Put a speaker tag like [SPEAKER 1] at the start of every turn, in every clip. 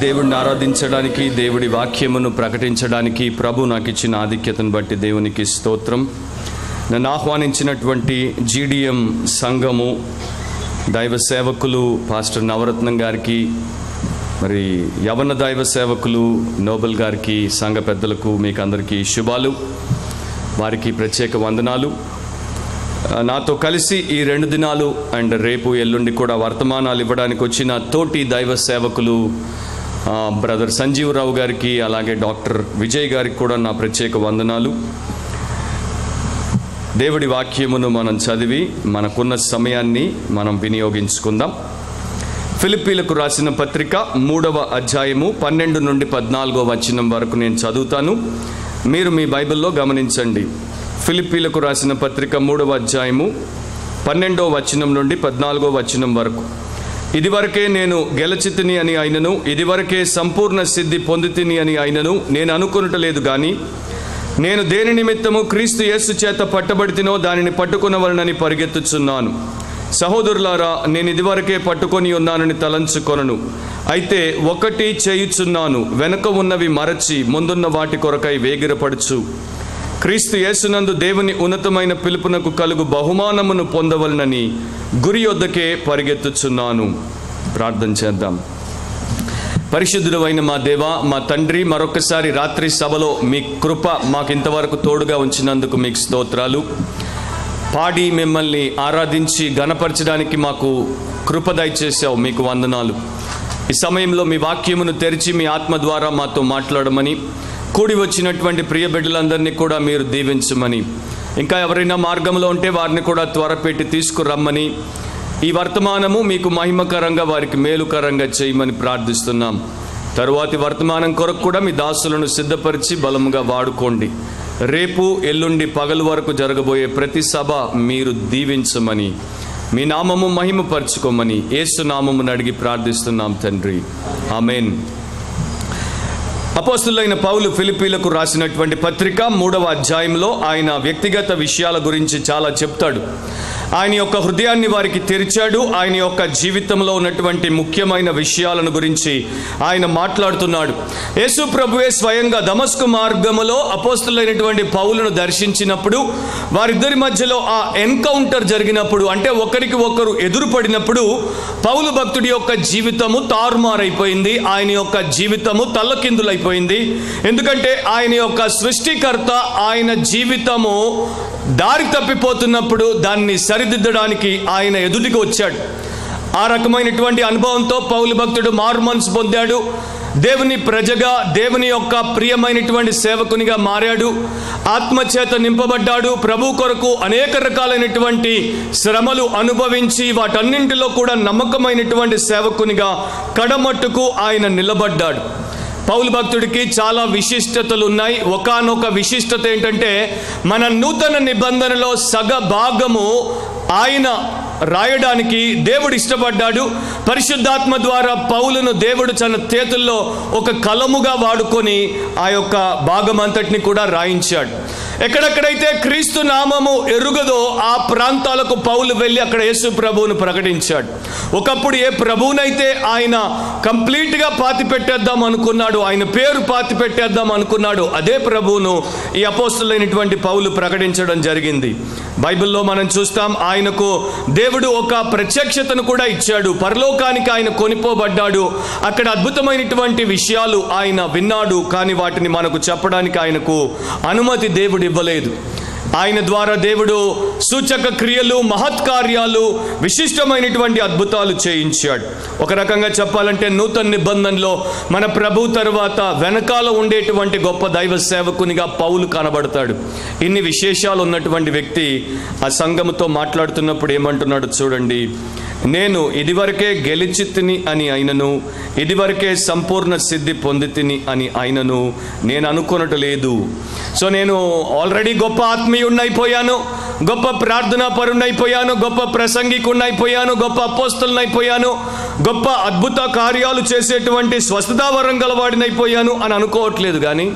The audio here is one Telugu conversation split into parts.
[SPEAKER 1] దేవుడిని ఆరాధించడానికి దేవుడి వాక్యమును ప్రకటించడానికి ప్రభు నాకు ఇచ్చిన ఆధిక్యతను బట్టి దేవునికి స్తోత్రం నన్ను ఆహ్వానించినటువంటి జీడిఎం సంఘము దైవ సేవకులు పాస్టర్ నవరత్నం గారికి మరి యవన దైవ సేవకులు నోబెల్ గారికి సంఘ పెద్దలకు మీకు అందరికీ శుభాలు వారికి ప్రత్యేక వందనాలు ఆ, నాతో కలిసి ఈ రెండు దినాలు అండ్ రేపు ఎల్లుండి కూడా వర్తమానాలు ఇవ్వడానికి వచ్చిన తోటి దైవ సేవకులు ఆ, బ్రదర్ సంజీవరావు గారికి అలాగే డాక్టర్ విజయ్ గారికి కూడా నా ప్రత్యేక వందనాలు దేవుడి వాక్యమును మనం చదివి మనకున్న సమయాన్ని మనం వినియోగించుకుందాం ఫిలిప్పీలకు రాసిన పత్రిక మూడవ అధ్యాయము పన్నెండు నుండి పద్నాలుగో వచనం వరకు నేను చదువుతాను మీరు మీ బైబిల్లో గమనించండి ఫిలిప్పీలకు రాసిన పత్రిక మూడవ అధ్యాయము పన్నెండో వచనం నుండి పద్నాలుగో వచనం వరకు ఇదివరకే నేను గెలచితిని అని అయినను ఇదివరకే సంపూర్ణ సిద్ధి పొందితిని అని అయినను నేను అనుకునటలేదు కానీ నేను దేని నిమిత్తము క్రీస్తు యేసు చేత పట్టబడితినో దానిని పట్టుకునవలనని పరిగెత్తుచున్నాను సహోదరులారా నేను ఇదివరకే పట్టుకొని ఉన్నానని తలంచుకొనను అయితే ఒకటి చేయుచున్నాను వెనుక ఉన్నవి మరచి ముందున్న వాటి కొరకై వేగిరపడుచు క్రీస్తు యేసునందు దేవుని ఉన్నతమైన పిలుపునకు కలుగు బహుమానమును పొందవలనని గురి యొద్దకే పరిగెత్తుచున్నాను ప్రార్థన చేద్దాం పరిశుద్ధుడు అయిన మా దేవ మా తండ్రి మరొకసారి రాత్రి సభలో మీ కృప మాకు ఇంతవరకు తోడుగా ఉంచినందుకు మీకు స్తోత్రాలు పాడి మిమ్మల్ని ఆరాధించి గణపరచడానికి మాకు కృప దయచేసావు మీకు వందనాలు ఈ సమయంలో మీ వాక్యమును తెరిచి మీ ఆత్మ ద్వారా మాతో మాట్లాడమని కూడి వచ్చినటువంటి ప్రియ బిడ్డలందరినీ కూడా మీరు దీవించమని ఇంకా ఎవరైనా మార్గంలో ఉంటే వారిని కూడా త్వరపెట్టి తీసుకురమ్మని ఈ వర్తమానము మీకు మహిమకరంగా వారికి మేలుకరంగా చేయమని ప్రార్థిస్తున్నాం తరువాతి వర్తమానం కొరకు కూడా మీ దాసులను సిద్ధపరిచి బలముగా వాడుకోండి రేపు ఎల్లుండి పగలు వరకు జరగబోయే ప్రతి సభ మీరు దీవించమని మీ నామము మహిమపరచుకోమని యేసు నామమును అడిగి ప్రార్థిస్తున్నాం తండ్రి ఆమెన్ అపోస్తులైన పౌలు ఫిలిపీలకు రాసినటువంటి పత్రిక మూడవ అధ్యాయంలో ఆయన వ్యక్తిగత విషయాల గురించి చాలా చెప్తాడు ఆయన యొక్క హృదయాన్ని వారికి తెరిచాడు ఆయన యొక్క జీవితంలో ఉన్నటువంటి ముఖ్యమైన విషయాలను గురించి ఆయన మాట్లాడుతున్నాడు యేసు ప్రభువే స్వయంగా దమస్కు మార్గములో అపోస్తులైనటువంటి పౌలను దర్శించినప్పుడు వారిద్దరి మధ్యలో ఆ ఎన్కౌంటర్ జరిగినప్పుడు అంటే ఒకరికి ఒకరు ఎదురుపడినప్పుడు పౌలు భక్తుడి యొక్క జీవితము తారుమారైపోయింది ఆయన యొక్క జీవితము తల్లకిందులైపోయింది ఎందుకంటే ఆయన యొక్క సృష్టికర్త ఆయన జీవితము దారి తప్పిపోతున్నప్పుడు దాన్ని సరిదిద్దడానికి ఆయన ఎదుటికి వచ్చాడు ఆ రకమైనటువంటి అనుభవంతో పౌలు భక్తుడు మార్మన్స్ పొందాడు దేవుని ప్రజగా దేవుని యొక్క ప్రియమైనటువంటి సేవకునిగా మారాడు ఆత్మచేత నింపబడ్డాడు ప్రభు కొరకు అనేక రకాలైనటువంటి శ్రమలు అనుభవించి వాటన్నింటిలో కూడా నమ్మకమైనటువంటి సేవకునిగా కడమట్టుకు ఆయన నిలబడ్డాడు పౌలు భక్తుడికి చాలా విశిష్టతలు ఉన్నాయి ఒకానొక విశిష్టత ఏంటంటే మన నూతన నిబంధనలో సగ భాగము ఆయన రాయడానికి దేవుడు ఇష్టపడ్డాడు పరిశుద్ధాత్మ ద్వారా పౌలును దేవుడు తన చేతుల్లో ఒక కలముగా వాడుకొని ఆ యొక్క భాగం అంతటిని కూడా రాయించాడు ఎక్కడెక్కడైతే క్రీస్తు నామము ఎరుగదో ఆ ప్రాంతాలకు పౌలు వెళ్ళి అక్కడ యేసు ప్రభువును ప్రకటించాడు ఒకప్పుడు ఏ ప్రభువునైతే ఆయన కంప్లీట్గా పాతి పెట్టేద్దాం అనుకున్నాడు ఆయన పేరు పాతి పెట్టేద్దాం అనుకున్నాడు అదే ప్రభువును ఈ అపోస్తులైనటువంటి పౌలు ప్రకటించడం జరిగింది బైబిల్లో మనం చూస్తాం ఆయనకు దేవుడు ఒక ప్రత్యక్షతను కూడా ఇచ్చాడు పరలోకానికి ఆయన కొనిపోబడ్డాడు అక్కడ అద్భుతమైనటువంటి విషయాలు ఆయన విన్నాడు కానీ వాటిని మనకు చెప్పడానికి ఆయనకు అనుమతి దేవుడు ఇవ్వలేదు ఆయన ద్వారా దేవుడు సూచక క్రియలు మహత్కార్యాలు విశిష్టమైనటువంటి అద్భుతాలు చేయించాడు ఒక రకంగా చెప్పాలంటే నూతన నిబంధనలో మన ప్రభు తర్వాత వెనకాల ఉండేటువంటి గొప్ప దైవ సేవకునిగా పౌలు కనబడతాడు ఇన్ని విశేషాలు ఉన్నటువంటి వ్యక్తి ఆ సంఘముతో మాట్లాడుతున్నప్పుడు ఏమంటున్నాడు చూడండి నేను ఇదివరకే గెలిచితిని అని అయినను ఇదివరకే సంపూర్ణ సిద్ధి పొందితిని అని అయినను నేను అనుకొనటలేదు సో నేను ఆల్రెడీ గొప్ప ఆత్మీయుణ్ణైపోయాను గొప్ప ప్రార్థనా పరుణ్ణైపోయాను గొప్ప ప్రసంగికుణ్ణైపోయాను గొప్ప అపోస్తులనైపోయాను గొప్ప అద్భుత కార్యాలు చేసేటువంటి స్వస్థతావరం గలవాడినైపోయాను అని అనుకోవట్లేదు కానీ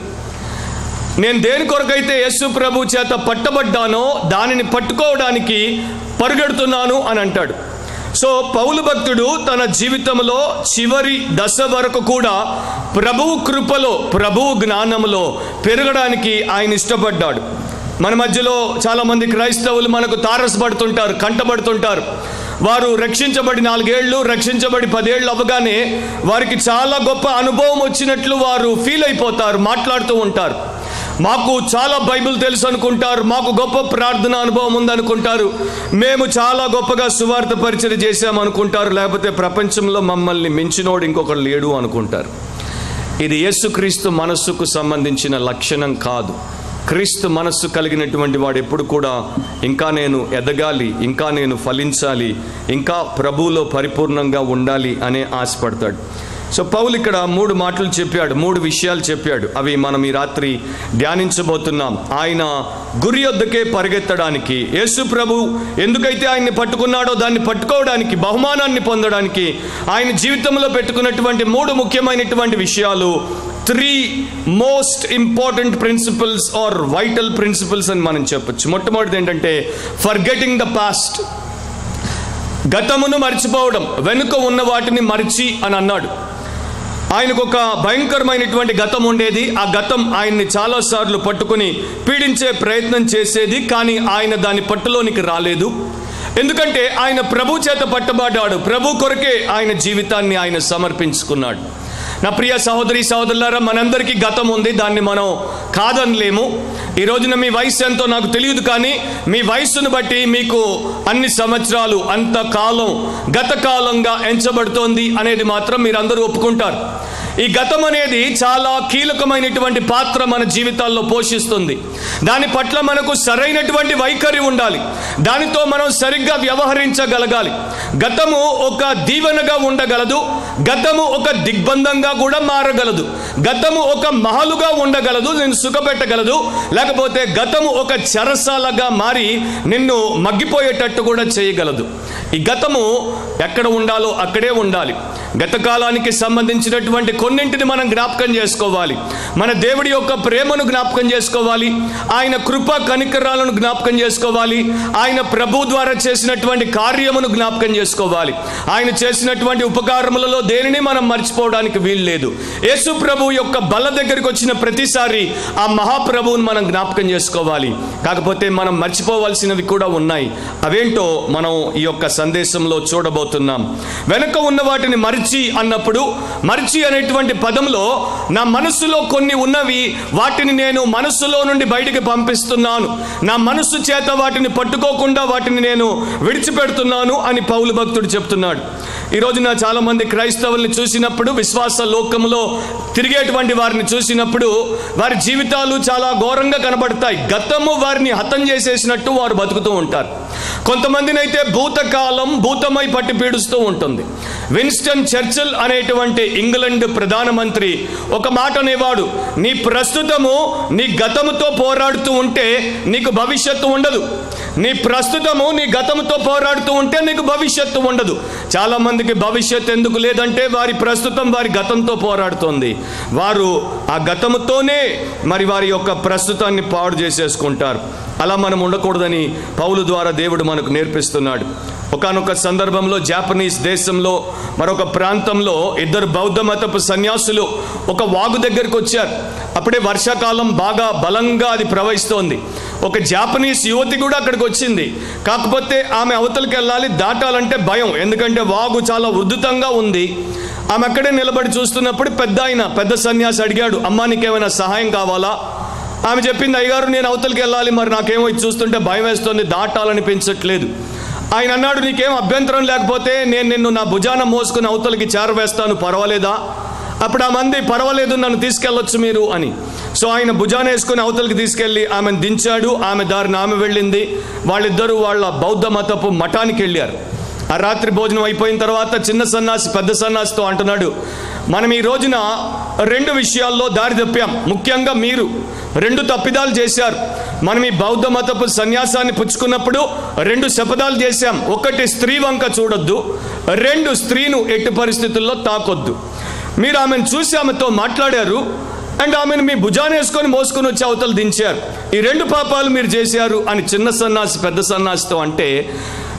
[SPEAKER 1] నేను దేని కొరకైతే యేసు ప్రభు చేత పట్టబడ్డానో దానిని పట్టుకోవడానికి పరిగెడుతున్నాను అని అంటాడు సో పౌలు భక్తుడు తన జీవితంలో చివరి దశ వరకు కూడా ప్రభువు కృపలో ప్రభువు జ్ఞానంలో పెరగడానికి ఆయన ఇష్టపడ్డాడు మన మధ్యలో చాలామంది క్రైస్తవులు మనకు తారసపడుతుంటారు కంటపడుతుంటారు వారు రక్షించబడి నాలుగేళ్లు రక్షించబడి పదేళ్ళు అవ్వగానే వారికి చాలా గొప్ప అనుభవం వచ్చినట్లు వారు ఫీల్ అయిపోతారు మాట్లాడుతూ ఉంటారు మాకు చాలా బైబిల్ తెలుసు అనుకుంటారు మాకు గొప్ప ప్రార్థన అనుభవం ఉందనుకుంటారు మేము చాలా గొప్పగా సువార్త పరిచయం చేశాం అనుకుంటారు లేకపోతే ప్రపంచంలో మమ్మల్ని మించినోడు ఇంకొకరు లేడు అనుకుంటారు ఇది యేసుక్రీస్తు మనస్సుకు సంబంధించిన లక్షణం కాదు క్రీస్తు మనస్సు కలిగినటువంటి వాడు ఎప్పుడు కూడా ఇంకా నేను ఎదగాలి ఇంకా నేను ఫలించాలి ఇంకా ప్రభువులో పరిపూర్ణంగా ఉండాలి అనే ఆశపడతాడు సో పౌలు ఇక్కడ మూడు మాటలు చెప్పాడు మూడు విషయాలు చెప్పాడు అవి మనం ఈ రాత్రి ధ్యానించబోతున్నాం ఆయన గురి వద్దకే పరిగెత్తడానికి యేసు ప్రభు ఎందుకైతే ఆయన్ని పట్టుకున్నాడో దాన్ని పట్టుకోవడానికి బహుమానాన్ని పొందడానికి ఆయన జీవితంలో పెట్టుకున్నటువంటి మూడు ముఖ్యమైనటువంటి విషయాలు three most important principles or vital principles అని మనం చెప్పొచ్చు మొట్టమొదటిది ఏంటంటే ఫర్ గెటింగ్ ద పాస్ట్ గతమును మర్చిపోవడం వెనుక ఉన్న వాటిని మరిచి అని అన్నాడు ఆయనకు ఒక భయంకరమైనటువంటి గతం ఉండేది ఆ గతం ఆయన్ని చాలాసార్లు పట్టుకుని పీడించే ప్రయత్నం చేసేది కానీ ఆయన దాని పట్టులోనికి రాలేదు ఎందుకంటే ఆయన ప్రభు చేత పట్టబడ్డాడు ప్రభు కొరకే ఆయన జీవితాన్ని ఆయన సమర్పించుకున్నాడు నా ప్రియ సహోదరి సహోదరులారా మనందరికీ గతం ఉంది దాన్ని మనం కాదనలేము ఈ రోజున మీ వయసు ఎంతో నాకు తెలియదు కానీ మీ వయస్సును బట్టి మీకు అన్ని సంవత్సరాలు అంత కాలం గత కాలంగా ఎంచబడుతోంది అనేది మాత్రం మీరు అందరూ ఒప్పుకుంటారు ఈ గతం అనేది చాలా కీలకమైనటువంటి పాత్ర మన జీవితాల్లో పోషిస్తుంది దాని పట్ల మనకు సరైనటువంటి వైఖరి ఉండాలి దానితో మనం సరిగ్గా వ్యవహరించగలగాలి గతము ఒక దీవెనగా ఉండగలదు గతము ఒక దిగ్బంధంగా కూడా మారగలదు గతము ఒక మహలుగా ఉండగలదు నేను సుఖపెట్టగలదు లేకపోతే గతము ఒక చెరసాలగా మారి నిన్ను మగ్గిపోయేటట్టు కూడా చేయగలదు ఈ గతము ఎక్కడ ఉండాలో అక్కడే ఉండాలి గత కాలానికి సంబంధించినటువంటి కొన్నింటిని మనం జ్ఞాపకం చేసుకోవాలి మన దేవుడి యొక్క ప్రేమను జ్ఞాపకం చేసుకోవాలి ఆయన కృప కనికరాలను జ్ఞాపకం చేసుకోవాలి ఆయన ప్రభు ద్వారా చేసినటువంటి కార్యమును జ్ఞాపకం చేసుకోవాలి ఆయన చేసినటువంటి ఉపకారములలో దేనిని మనం మర్చిపోవడానికి వీలు లేదు యేసు ప్రభు యొక్క బల దగ్గరికి వచ్చిన ప్రతిసారి ఆ మహాప్రభువుని మనం జ్ఞాపకం చేసుకోవాలి కాకపోతే మనం మర్చిపోవాల్సినవి కూడా ఉన్నాయి అవేంటో మనం ఈ యొక్క సందేశంలో చూడబోతున్నాం వెనక ఉన్న వాటిని మరిచి అన్నప్పుడు మరిచి అనేటువంటి పదంలో నా మనస్సులో కొన్ని ఉన్నవి వాటిని నేను మనస్సులో నుండి బయటికి పంపిస్తున్నాను నా మనస్సు చేత వాటిని పట్టుకోకుండా వాటిని నేను విడిచిపెడుతున్నాను అని పౌలు భక్తుడు చెప్తున్నాడు ఈ రోజున చాలా మంది క్రైస్తవుల్ని చూసినప్పుడు విశ్వాస లోకంలో తిరిగేటువంటి వారిని చూసినప్పుడు వారి జీవితాలు చాలా ఘోరంగా కనబడతాయి గతము వారిని హతం చేసేసినట్టు వారు బతుకుతూ ఉంటారు కొంతమందిని అయితే భూతకాలం భూతమై పట్టి పీడుస్తూ ఉంటుంది విన్స్టన్ చర్చిల్ అనేటువంటి ఇంగ్లాండ్ ప్రధానమంత్రి ఒక మాట అనేవాడు నీ ప్రస్తుతము నీ గతముతో పోరాడుతూ ఉంటే నీకు భవిష్యత్తు ఉండదు నీ ప్రస్తుతము నీ గతముతో పోరాడుతూ ఉంటే నీకు భవిష్యత్తు ఉండదు చాలా మందికి భవిష్యత్తు ఎందుకు లేదంటే వారి ప్రస్తుతం వారి గతంతో పోరాడుతోంది వారు ఆ గతముతోనే మరి వారి యొక్క ప్రస్తుతాన్ని పాడు చేసేసుకుంటారు అలా మనం ఉండకూడదని పౌలు ద్వారా దేవుడు మనకు నేర్పిస్తున్నాడు ఒకనొక సందర్భంలో జాపనీస్ దేశంలో మరొక ప్రాంతంలో ఇద్దరు బౌద్ధ మతపు సన్యాసులు ఒక వాగు దగ్గరికి వచ్చారు అప్పుడే వర్షాకాలం బాగా బలంగా అది ప్రవహిస్తోంది ఒక జాపనీస్ యువతి కూడా అక్కడికి వచ్చింది కాకపోతే ఆమె అవతలికి వెళ్ళాలి దాటాలంటే భయం ఎందుకంటే వాగు చాలా ఉద్ధృతంగా ఉంది ఆమె అక్కడే నిలబడి చూస్తున్నప్పుడు పెద్ద ఆయన పెద్ద సన్యాసి అడిగాడు అమ్మా నీకేమైనా సహాయం కావాలా ఆమె చెప్పింది అయ్యగారు నేను అవతలికి వెళ్ళాలి మరి నాకేమో ఇది చూస్తుంటే భయం వేస్తుంది దాటాలనిపించట్లేదు ఆయన అన్నాడు నీకేం అభ్యంతరం లేకపోతే నేను నిన్ను నా భుజాన మోసుకుని అవతలికి చేరవేస్తాను పర్వాలేదా అప్పుడు ఆ మంది పర్వాలేదు నన్ను తీసుకెళ్ళొచ్చు మీరు అని సో ఆయన భుజాన వేసుకుని అవతలికి తీసుకెళ్ళి ఆమెను దించాడు ఆమె దారిని ఆమె వెళ్ళింది వాళ్ళిద్దరూ వాళ్ళ బౌద్ధ మతపు మఠానికి వెళ్ళారు ఆ రాత్రి భోజనం అయిపోయిన తర్వాత చిన్న సన్నాసి పెద్ద సన్నాసితో అంటున్నాడు మనం ఈ రోజున రెండు విషయాల్లో దారి తప్పాం ముఖ్యంగా మీరు రెండు తప్పిదాలు చేశారు మనం ఈ బౌద్ధ మతపు సన్యాసాన్ని పుచ్చుకున్నప్పుడు రెండు శపథాలు చేశాం ఒకటి స్త్రీ వంక చూడొద్దు రెండు స్త్రీను ఎట్టి పరిస్థితుల్లో తాకొద్దు మీరు ఆమెను చూసి ఆమెతో మాట్లాడారు అండ్ ఆమెను మీ భుజాన్ని వేసుకొని మోసుకొని వచ్చి అవతలు దించారు ఈ రెండు పాపాలు మీరు చేశారు అని చిన్న సన్నాసి పెద్ద సన్నాసితో అంటే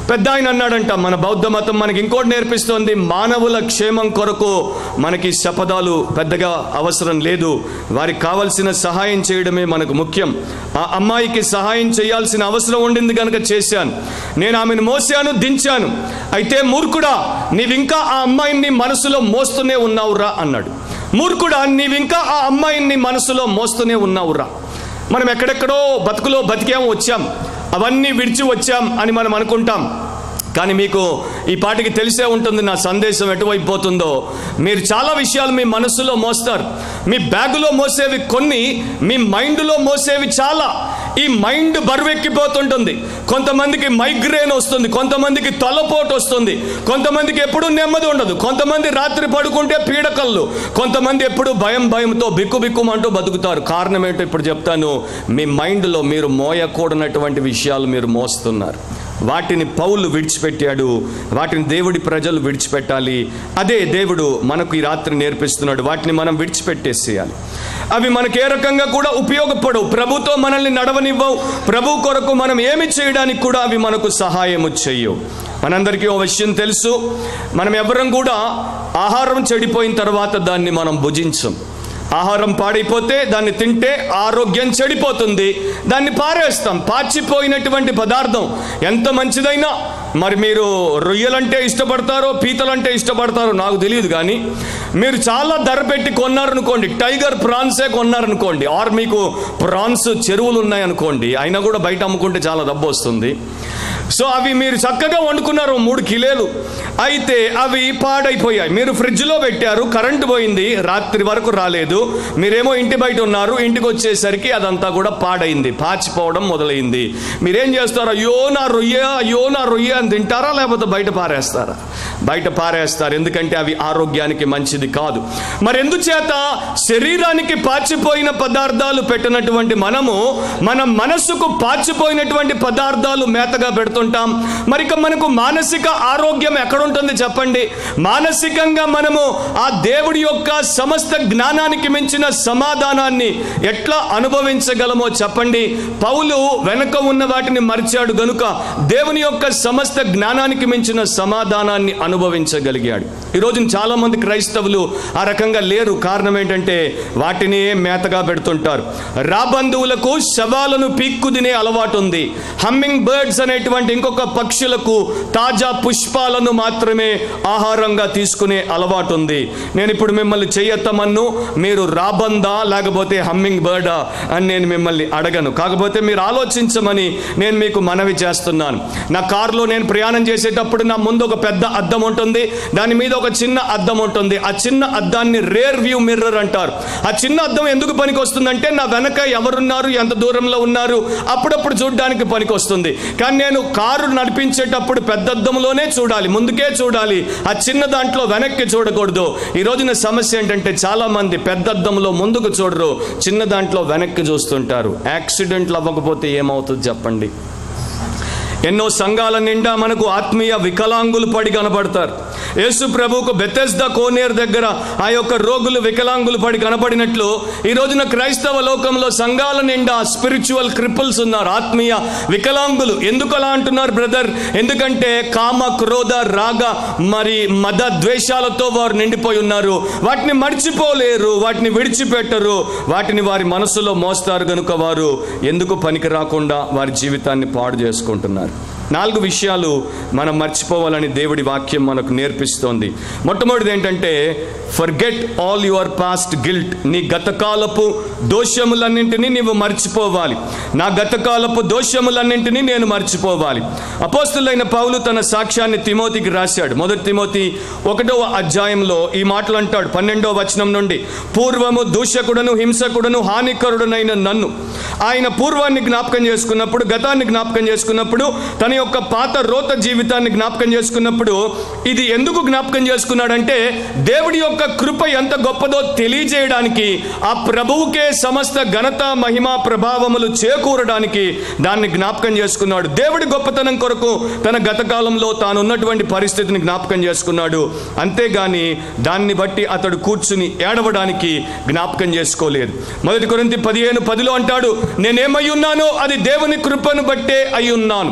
[SPEAKER 1] పెద్ద ఆయన అన్నాడంట మన బౌద్ధ మతం మనకి ఇంకోటి నేర్పిస్తోంది మానవుల క్షేమం కొరకు మనకి శపథాలు పెద్దగా అవసరం లేదు వారికి కావలసిన సహాయం చేయడమే మనకు ముఖ్యం ఆ అమ్మాయికి సహాయం చేయాల్సిన అవసరం ఉండింది కనుక చేశాను నేను ఆమెను మోసాను దించాను అయితే మూర్ఖుడా నీవింకా ఆ అమ్మాయిని మనసులో మోస్తూనే ఉన్నావురా అన్నాడు మూర్ఖుడా నీవింకా ఆ అమ్మాయిని మనసులో మోస్తూనే ఉన్నావురా మనం ఎక్కడెక్కడో బతుకులో బతికాం వచ్చాం అవన్నీ విడిచి వచ్చాం అని మనం అనుకుంటాం కానీ మీకు ఈ పాటికి తెలిసే ఉంటుంది నా సందేశం ఎటువైపు పోతుందో మీరు చాలా విషయాలు మీ మనసులో మోస్తారు మీ బ్యాగులో మోసేవి కొన్ని మీ మైండ్లో మోసేవి చాలా ఈ మైండ్ బరువెక్కిపోతుంటుంది కొంతమందికి మైగ్రేన్ వస్తుంది కొంతమందికి తలపోటు వస్తుంది కొంతమందికి ఎప్పుడూ నెమ్మది ఉండదు కొంతమంది రాత్రి పడుకుంటే పీడకళ్ళు కొంతమంది ఎప్పుడు భయం భయంతో బిక్కు బిక్కుమంటూ బతుకుతారు కారణం ఏంటో ఇప్పుడు చెప్తాను మీ మైండ్లో మీరు మోయకూడనటువంటి విషయాలు మీరు మోస్తున్నారు వాటిని పౌలు విడిచిపెట్టాడు వాటిని దేవుడి ప్రజలు విడిచిపెట్టాలి అదే దేవుడు మనకు ఈ రాత్రి నేర్పిస్తున్నాడు వాటిని మనం విడిచిపెట్టేసేయాలి అవి మనకు ఏ రకంగా కూడా ఉపయోగపడవు ప్రభుతో మనల్ని నడవనివ్వవు ప్రభు కొరకు మనం ఏమి చేయడానికి కూడా అవి మనకు సహాయము చెయ్యవు మనందరికీ ఓ విషయం తెలుసు మనం ఎవరం కూడా ఆహారం చెడిపోయిన తర్వాత దాన్ని మనం భుజించం ఆహారం పాడైపోతే దాన్ని తింటే ఆరోగ్యం చెడిపోతుంది దాన్ని పారేస్తాం పాచిపోయినటువంటి పదార్థం ఎంత మంచిదైనా మరి మీరు రొయ్యలంటే ఇష్టపడతారో పీతలంటే ఇష్టపడతారో నాకు తెలియదు కానీ మీరు చాలా ధర పెట్టి కొన్నారనుకోండి టైగర్ ప్రాన్సే కొన్నారనుకోండి ఆర్ మీకు ప్రాన్స్ చెరువులు ఉన్నాయనుకోండి అయినా కూడా బయట అమ్ముకుంటే చాలా డబ్బు వస్తుంది సో అవి మీరు చక్కగా వండుకున్నారు మూడు కిలోలు అయితే అవి పాడైపోయాయి మీరు ఫ్రిడ్జ్లో పెట్టారు కరెంటు పోయింది రాత్రి వరకు రాలేదు మీరేమో ఇంటి బయట ఉన్నారు ఇంటికి వచ్చేసరికి అదంతా కూడా పాడైంది పాచిపోవడం మొదలైంది మీరేం చేస్తారు అయ్యో నా రొయ్య అయ్యో నా రొయ్య అని తింటారా లేకపోతే బయట పారేస్తారా బయట పారేస్తారు ఎందుకంటే అవి ఆరోగ్యానికి మంచిది కాదు మరి ఎందుచేత శరీరానికి పాచిపోయిన పదార్థాలు పెట్టినటువంటి మనము మన మనస్సుకు పాచిపోయినటువంటి పదార్థాలు మేతగా పెడుతుంటాం మరి ఇక మనకు మానసిక ఆరోగ్యం ఎక్కడుంటుంది చెప్పండి మానసికంగా మనము ఆ దేవుడి యొక్క సమస్త జ్ఞానానికి మించిన సమాధానాన్ని ఎట్లా అనుభవించగలమో చెప్పండి పౌలు వెనక ఉన్న వాటిని మరిచాడు గనుక దేవుని యొక్క సమస్త జ్ఞానానికి మించిన సమాధానాన్ని అనుభవించగలిగాడు ఈరోజు చాలా మంది క్రైస్తవులు ఆ రకంగా లేరు కారణం ఏంటంటే వాటిని మేతగా పెడుతుంటారు రాబంధువులకు శవాలను పీక్కు తినే అలవాటు ఉంది హమ్మింగ్ బర్డ్స్ అనేటువంటి ఇంకొక పక్షులకు తాజా పుష్పాలను మాత్రమే ఆహారంగా తీసుకునే అలవాటు ఉంది నేను ఇప్పుడు మిమ్మల్ని చెయ్యత్తమన్ను మీరు రాబందా లేకపోతే హమ్మింగ్ బర్డా అని నేను మిమ్మల్ని అడగను కాకపోతే మీరు ఆలోచించమని నేను మీకు మనవి చేస్తున్నాను నా కారులో నేను ప్రయాణం చేసేటప్పుడు నా ముందు ఒక పెద్ద అద్దం ఉంటుంది దాని మీద ఒక చిన్న అద్దం ఉంటుంది ఆ చిన్న అద్దాన్ని రేర్ వ్యూ మిర్రర్ అంటారు ఆ చిన్న అద్దం ఎందుకు పనికి వస్తుందంటే నా వెనక ఎవరున్నారు ఎంత దూరంలో ఉన్నారు అప్పుడప్పుడు చూడడానికి పనికి వస్తుంది కానీ నేను కారు నడిపించేటప్పుడు పెద్ద అద్దంలోనే చూడాలి ముందుకే చూడాలి ఆ చిన్న దాంట్లో వెనక్కి చూడకూడదు ఈ రోజున సమస్య ఏంటంటే చాలా మంది పెద్ద అద్దంలో ముందుకు చూడరు చిన్న దాంట్లో వెనక్కి చూస్తుంటారు యాక్సిడెంట్లు అవ్వకపోతే ఏమవుతుంది చెప్పండి ఎన్నో సంఘాల నిండా మనకు ఆత్మీయ వికలాంగులు పడి కనబడతారు యేసు ప్రభువుకు బెతెస్ద కోనేరు దగ్గర ఆ యొక్క రోగులు వికలాంగులు పడి కనబడినట్లు ఈ రోజున క్రైస్తవ లోకంలో సంఘాల నిండా స్పిరిచువల్ క్రిపుల్స్ ఉన్నారు ఆత్మీయ వికలాంగులు ఎందుకు అలా అంటున్నారు బ్రదర్ ఎందుకంటే కామ క్రోధ రాగ మరి మద ద్వేషాలతో వారు నిండిపోయి ఉన్నారు వాటిని మర్చిపోలేరు వాటిని విడిచిపెట్టరు వాటిని వారి మనసులో మోస్తారు కనుక వారు ఎందుకు పనికి రాకుండా వారి జీవితాన్ని పాడు చేసుకుంటున్నారు నాలుగు విషయాలు మనం మర్చిపోవాలని దేవుడి వాక్యం మనకు నేర్పిస్తోంది మొట్టమొదటిది ఏంటంటే forget all your past guilt నీ గతకాలపు దోషములన్నింటినీ నీవు మర్చిపోవాలి నా గతకాలపు దోషములన్నింటినీ నేను మర్చిపోవాలి అపోస్తులైన పౌలు తన సాక్ష్యాన్ని తిమోతికి రాశాడు మొదటి తిమోతి ఒకటవ అధ్యాయంలో ఈ మాటలు అంటాడు పన్నెండవ వచనం నుండి పూర్వము దూషకుడను హింసకుడను హానికరుడనైన నన్ను ఆయన పూర్వాన్ని జ్ఞాపకం చేసుకున్నప్పుడు గతాన్ని జ్ఞాపకం చేసుకున్నప్పుడు తన యొక్క పాత రోత జీవితాన్ని జ్ఞాపకం చేసుకున్నప్పుడు ఇది ఎందుకు జ్ఞాపకం చేసుకున్నాడంటే దేవుడి యొక్క కృప ఎంత గొప్పదో తెలియజేయడానికి ఆ ప్రభువుకే సమస్త ఘనత మహిమ ప్రభావములు చేకూరడానికి దాన్ని జ్ఞాపకం చేసుకున్నాడు దేవుడి గొప్పతనం కొరకు తన గతకాలంలో తాను ఉన్నటువంటి పరిస్థితిని జ్ఞాపకం చేసుకున్నాడు అంతేగాని దాన్ని బట్టి అతడు కూర్చుని ఏడవడానికి జ్ఞాపకం చేసుకోలేదు మొదటి కొరింతి పదిహేను పదిలో అంటాడు నేనేమై ఉన్నానో అది దేవుని కృపను బట్టే అయి ఉన్నాను నా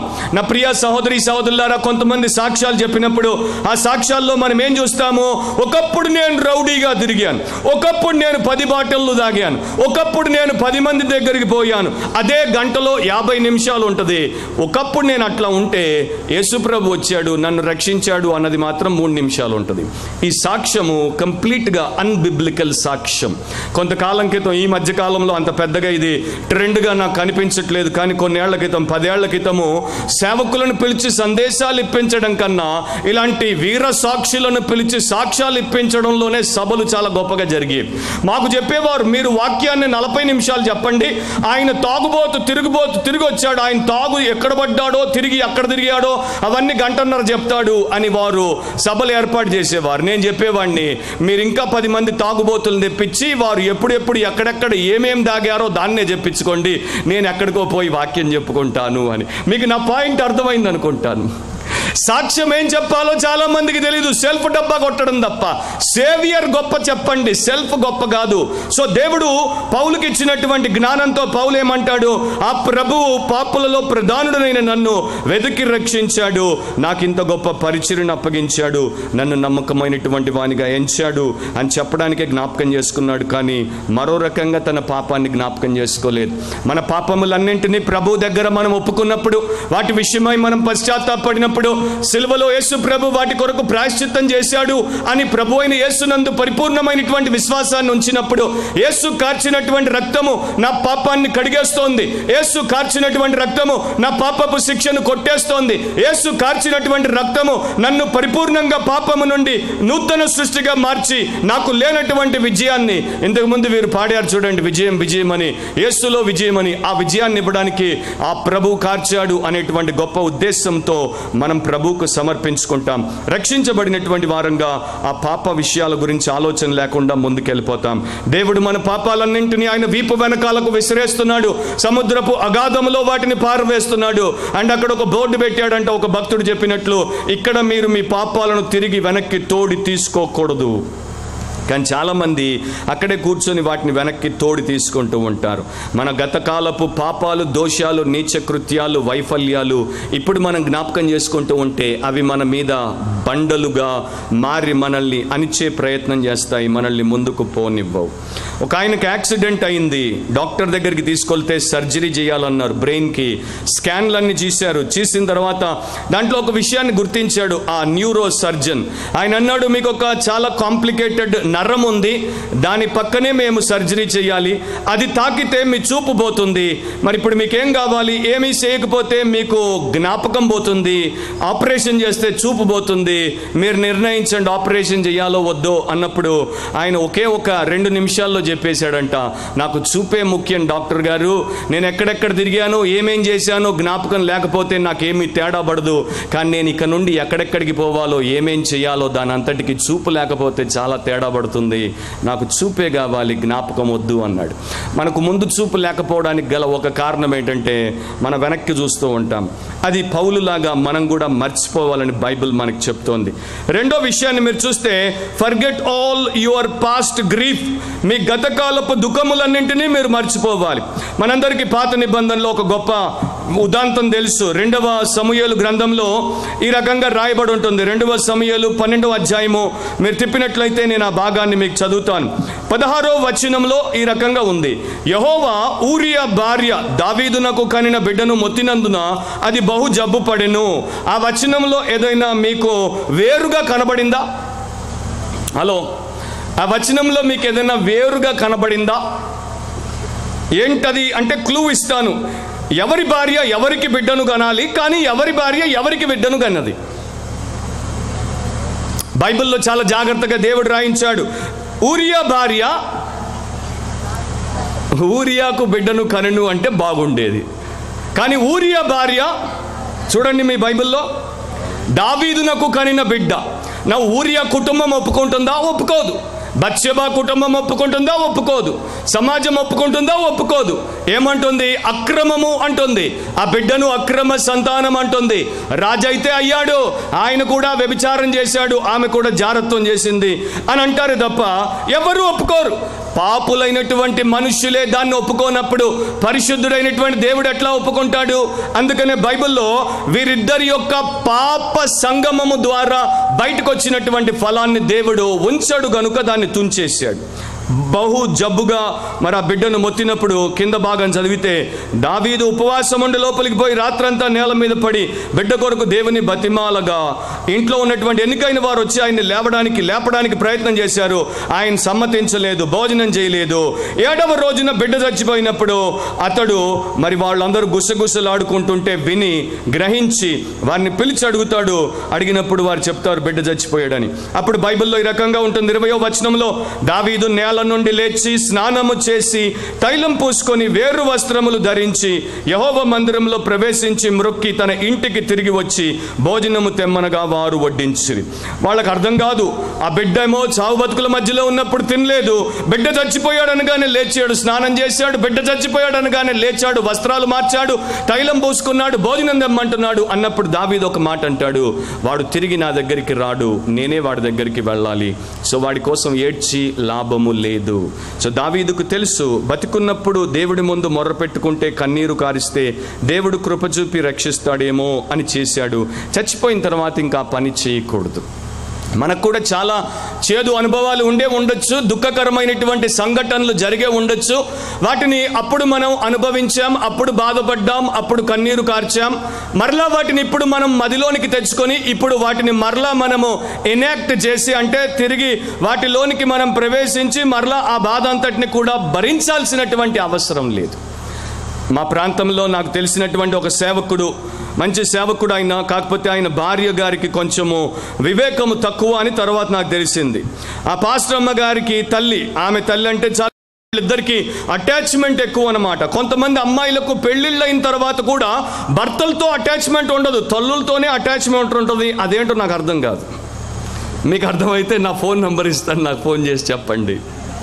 [SPEAKER 1] ప్రియ సహోదరి సహోదరులారా కొంతమంది సాక్ష్యాలు చెప్పినప్పుడు ఆ సాక్ష్యాల్లో మనం ఏం చూస్తాము ఒకప్పుడు నేను రౌడీగా తిరిగాను ఒకప్పుడు నేను పది బాటిళ్ళు తాగాను ఒకప్పుడు నేను పది మంది దగ్గరికి పోయాను అదే గంటలో యాభై నిమిషాలు ఉంటుంది ఒకప్పుడు నేను అట్లా ఉంటే యేసుప్రభు వచ్చాడు నన్ను రక్షించాడు అన్నది మాత్రం మూడు నిమిషాలు ఉంటుంది ఈ సాక్ష్యము కంప్లీట్గా అన్బిబ్లికల్ సాక్ష్యం కొంతకాలం క్రితం ఈ మధ్య కాలంలో అంత పెద్దగా ఇది ట్రెండ్గా నాకు కనిపించట్లేదు కానీ కొన్నేళ్ల క్రితం పదేళ్ల క్రితము సేవకులను పిలిచి సందేశాలు ఇప్పించడం కన్నా ఇలాంటి వీర సాక్షులను పిలిచి సాక్ష్యాలు ఇప్పించడంలోనే సభలు చాలా గొప్పగా జరిగాయి మాకు చెప్పేవారు మీరు వాక్యాన్ని నలభై నిమిషాలు చెప్పండి ఆయన తాగుబోతు తిరుగుబోతు తిరిగి వచ్చాడు ఆయన తాగు ఎక్కడ పడ్డాడో తిరిగి ఎక్కడ తిరిగాడో అవన్నీ గంటన్నర చెప్తాడు అని వారు సభలు ఏర్పాటు చేసేవారు నేను చెప్పేవాడిని మీరు ఇంకా పది మంది తాగుబోతులను తెప్పించి వారు ఎప్పుడెప్పుడు ఎక్కడెక్కడ ఏమేం దాగారో దాన్నే చెప్పించుకోండి నేను ఎక్కడికో పోయి వాక్యం చెప్పుకుంటాను అని మీకు నా పాయింట్ అర్థమైంది అనుకుంటాను సాక్ష్యం ఏం చెప్పాలో చాలా మందికి తెలియదు సెల్ఫ్ డబ్బా కొట్టడం తప్ప సేవియర్ గొప్ప చెప్పండి సెల్ఫ్ గొప్ప కాదు సో దేవుడు పౌలుకి ఇచ్చినటువంటి జ్ఞానంతో పౌలు ఏమంటాడు ఆ ప్రభువు పాపులలో ప్రధానుడనైన నన్ను వెతికి రక్షించాడు నాకింత గొప్ప పరిచయను అప్పగించాడు నన్ను నమ్మకమైనటువంటి వానిగా ఎంచాడు అని చెప్పడానికే జ్ఞాపకం చేసుకున్నాడు కానీ మరో రకంగా తన పాపాన్ని జ్ఞాపకం చేసుకోలేదు మన పాపములన్నింటినీ ప్రభు దగ్గర మనం ఒప్పుకున్నప్పుడు వాటి విషయమై మనం పశ్చాత్తాపడినప్పుడు సిల్వలో యేసు ప్రభు వాటి కొరకు ప్రాయశ్చిత్తం చేశాడు అని ప్రభు అయిన యేసునందు పరిపూర్ణమైనటువంటి విశ్వాసాన్ని ఉంచినప్పుడు యేసు కార్చినటువంటి రక్తము నా పాపాన్ని కడిగేస్తోంది యేసు కార్చినటువంటి రక్తము నా పాపపు శిక్షను కొట్టేస్తోంది యేసు కార్చినటువంటి రక్తము నన్ను పరిపూర్ణంగా పాపము నుండి నూతన సృష్టిగా మార్చి నాకు లేనటువంటి విజయాన్ని ఇంతకుముందు వీరు పాడారు చూడండి విజయం విజయం అని యేసులో విజయం అని ఆ విజయాన్ని ఇవ్వడానికి ఆ ప్రభు కార్చాడు అనేటువంటి గొప్ప ఉద్దేశంతో మనం ప్రభువుకు సమర్పించుకుంటాం రక్షించబడినటువంటి వారంగా ఆ పాప విషయాల గురించి ఆలోచన లేకుండా ముందుకెళ్ళిపోతాం దేవుడు మన పాపాలన్నింటినీ ఆయన వీపు వెనకాలకు విసిరేస్తున్నాడు సముద్రపు అగాధములో వాటిని పారవేస్తున్నాడు అండ్ అక్కడ ఒక బోర్డు పెట్టాడంట ఒక భక్తుడు చెప్పినట్లు ఇక్కడ మీరు మీ పాపాలను తిరిగి వెనక్కి తోడి తీసుకోకూడదు కానీ చాలామంది అక్కడే కూర్చొని వాటిని వెనక్కి తోడి తీసుకుంటూ ఉంటారు మన గతకాలపు పాపాలు దోషాలు నీచ కృత్యాలు వైఫల్యాలు ఇప్పుడు మనం జ్ఞాపకం చేసుకుంటూ ఉంటే అవి మన మీద బండలుగా మారి మనల్ని అణిచే ప్రయత్నం చేస్తాయి మనల్ని ముందుకు పోనివ్వవు ఒక ఆయనకి యాక్సిడెంట్ అయింది డాక్టర్ దగ్గరికి తీసుకెళ్తే సర్జరీ చేయాలన్నారు బ్రెయిన్కి స్కాన్లన్నీ చేశారు చేసిన తర్వాత దాంట్లో ఒక విషయాన్ని గుర్తించాడు ఆ న్యూరో సర్జన్ ఆయన అన్నాడు మీకు ఒక చాలా కాంప్లికేటెడ్ నరం ఉంది దాని పక్కనే మేము సర్జరీ చేయాలి అది తాకితే మీ చూపు పోతుంది మరి ఇప్పుడు మీకేం కావాలి ఏమీ చేయకపోతే మీకు జ్ఞాపకం పోతుంది ఆపరేషన్ చేస్తే చూపు పోతుంది మీరు నిర్ణయించండి ఆపరేషన్ చేయాలో వద్దో అన్నప్పుడు ఆయన ఒకే ఒక రెండు నిమిషాల్లో చెప్పేశాడంట నాకు చూపే ముఖ్యం డాక్టర్ గారు నేను ఎక్కడెక్కడ తిరిగానో ఏమేం చేశానో జ్ఞాపకం లేకపోతే నాకేమీ తేడా పడదు కానీ నేను ఇక నుండి ఎక్కడెక్కడికి పోవాలో ఏమేం చేయాలో దాని అంతటికి చూపు లేకపోతే చాలా తేడా పడుతుంది నాకు చూపే కావాలి జ్ఞాపకం వద్దు అన్నాడు మనకు ముందు చూపు లేకపోవడానికి గల ఒక కారణం ఏంటంటే మన వెనక్కి చూస్తూ ఉంటాం అది పౌలులాగా మనం కూడా మర్చిపోవాలని బైబిల్ మనకు చెప్తోంది రెండో విషయాన్ని మీరు చూస్తే forget all your past grief మీ గతకాలపు దుఃఖములన్నింటినీ మీరు మర్చిపోవాలి మనందరికీ పాత నిబంధనలో ఒక గొప్ప ఉదాంతం తెలుసు రెండవ సమూహలు గ్రంథంలో ఈ రకంగా రాయబడి ఉంటుంది రెండవ సమూహలు పన్నెండవ అధ్యాయము మీరు తిప్పినట్లయితే నేను ఆ భాగాన్ని మీకు చదువుతాను పదహారో వచనంలో ఈ రకంగా ఉంది యహోవా ఊరియా భార్య దావీదునకు కనిన బిడ్డను మొత్తినందున అది బహు జబ్బు పడెను ఆ వచనంలో ఏదైనా మీకు వేరుగా కనబడిందా హలో ఆ వచనంలో మీకు ఏదైనా వేరుగా కనబడిందా ఏంటది అంటే క్లూ ఇస్తాను ఎవరి భార్య ఎవరికి బిడ్డను కనాలి కానీ ఎవరి భార్య ఎవరికి బిడ్డను కన్నది బైబిల్లో చాలా జాగ్రత్తగా దేవుడు రాయించాడు ఊరియా భార్య ఊరియాకు బిడ్డను కనను అంటే బాగుండేది కానీ ఊరియా భార్య చూడండి మీ బైబిల్లో దావీదునకు కనిన బిడ్డ నా ఊరియా కుటుంబం ఒప్పుకుంటుందా ఒప్పుకోదు బత్షెబా కుటుంబం ఒప్పుకుంటుందా ఒప్పుకోదు సమాజం ఒప్పుకుంటుందా ఒప్పుకోదు ఏమంటుంది అక్రమము అంటుంది ఆ బిడ్డను అక్రమ సంతానం అంటుంది రాజైతే అయ్యాడు ఆయన కూడా వ్యభిచారం చేశాడు ఆమె కూడా జారత్వం చేసింది అని అంటారు తప్ప ఎవరు ఒప్పుకోరు పాపులైనటువంటి మనుష్యులే దాన్ని ఒప్పుకోనప్పుడు పరిశుద్ధుడైనటువంటి దేవుడు ఎట్లా ఒప్పుకుంటాడు అందుకనే బైబిల్లో వీరిద్దరి యొక్క పాప సంగమము ద్వారా బయటకు వచ్చినటువంటి ఫలాన్ని దేవుడు ఉంచాడు గనుక దాన్ని తుంచేశాడు బహు జబ్బుగా మరి ఆ బిడ్డను మొత్తినప్పుడు కింద భాగం చదివితే దావీదు ఉపవాసం ఉండి లోపలికి పోయి రాత్రంతా నేల మీద పడి బిడ్డ కొరకు దేవుని బతిమాలగా ఇంట్లో ఉన్నటువంటి ఎన్నికైన వారు వచ్చి ఆయన్ని లేవడానికి లేపడానికి ప్రయత్నం చేశారు ఆయన సమ్మతించలేదు భోజనం చేయలేదు ఏడవ రోజున బిడ్డ చచ్చిపోయినప్పుడు అతడు మరి వాళ్ళందరూ గుసగుసలాడుకుంటుంటే విని గ్రహించి వారిని పిలిచి అడుగుతాడు అడిగినప్పుడు వారు చెప్తారు బిడ్డ చచ్చిపోయాడని అప్పుడు బైబిల్లో ఈ రకంగా ఉంటుంది ఇరవయో వచనంలో దావీదు నేల నుండి లేచి స్నానము చేసి తైలం పూసుకొని వేరు వస్త్రములు ధరించి యహోవ మందిరంలో ప్రవేశించి మ్రొక్కి తన ఇంటికి తిరిగి వచ్చి భోజనము తెమ్మనగా వారు వడ్డించిరి వాళ్ళకి అర్థం కాదు ఆ బిడ్డ ఏమో చావు బతుకుల మధ్యలో ఉన్నప్పుడు తినలేదు బిడ్డ చచ్చిపోయాడు అనగానే లేచాడు స్నానం చేశాడు బిడ్డ చచ్చిపోయాడు అనగానే లేచాడు వస్త్రాలు మార్చాడు తైలం పూసుకున్నాడు భోజనం తెమ్మంటున్నాడు అన్నప్పుడు దావీదు ఒక మాట అంటాడు వాడు తిరిగి నా దగ్గరికి రాడు నేనే వాడి దగ్గరికి వెళ్ళాలి సో వాడి కోసం ఏడ్చి లాభము లేదు సో దావీదుకు తెలుసు బతికున్నప్పుడు దేవుడి ముందు మొర్ర పెట్టుకుంటే కన్నీరు కారిస్తే దేవుడు కృప చూపి రక్షిస్తాడేమో అని చేశాడు చచ్చిపోయిన తర్వాత ఇంకా ఆ పని చేయకూడదు మనకు కూడా చాలా చేదు అనుభవాలు ఉండే ఉండొచ్చు దుఃఖకరమైనటువంటి సంఘటనలు జరిగే ఉండొచ్చు వాటిని అప్పుడు మనం అనుభవించాం అప్పుడు బాధపడ్డాం అప్పుడు కన్నీరు కార్చాం మరలా వాటిని ఇప్పుడు మనం మదిలోనికి తెచ్చుకొని ఇప్పుడు వాటిని మరలా మనము ఎనాక్ట్ చేసి అంటే తిరిగి వాటిలోనికి మనం ప్రవేశించి మరలా ఆ బాధ అంతటిని కూడా భరించాల్సినటువంటి అవసరం లేదు మా ప్రాంతంలో నాకు తెలిసినటువంటి ఒక సేవకుడు మంచి సేవకుడు ఆయన కాకపోతే ఆయన భార్య గారికి కొంచెము వివేకము తక్కువ అని తర్వాత నాకు తెలిసింది ఆ పాస్టరమ్మ గారికి తల్లి ఆమె తల్లి అంటే చాలా ఇద్దరికి అటాచ్మెంట్ ఎక్కువ అనమాట కొంతమంది అమ్మాయిలకు పెళ్ళిళ్ళు అయిన తర్వాత కూడా భర్తలతో అటాచ్మెంట్ ఉండదు తల్లులతోనే అటాచ్మెంట్ ఉంటుంది అదేంటో నాకు అర్థం కాదు మీకు అర్థమైతే నా ఫోన్ నంబర్ ఇస్తాను నాకు ఫోన్ చేసి చెప్పండి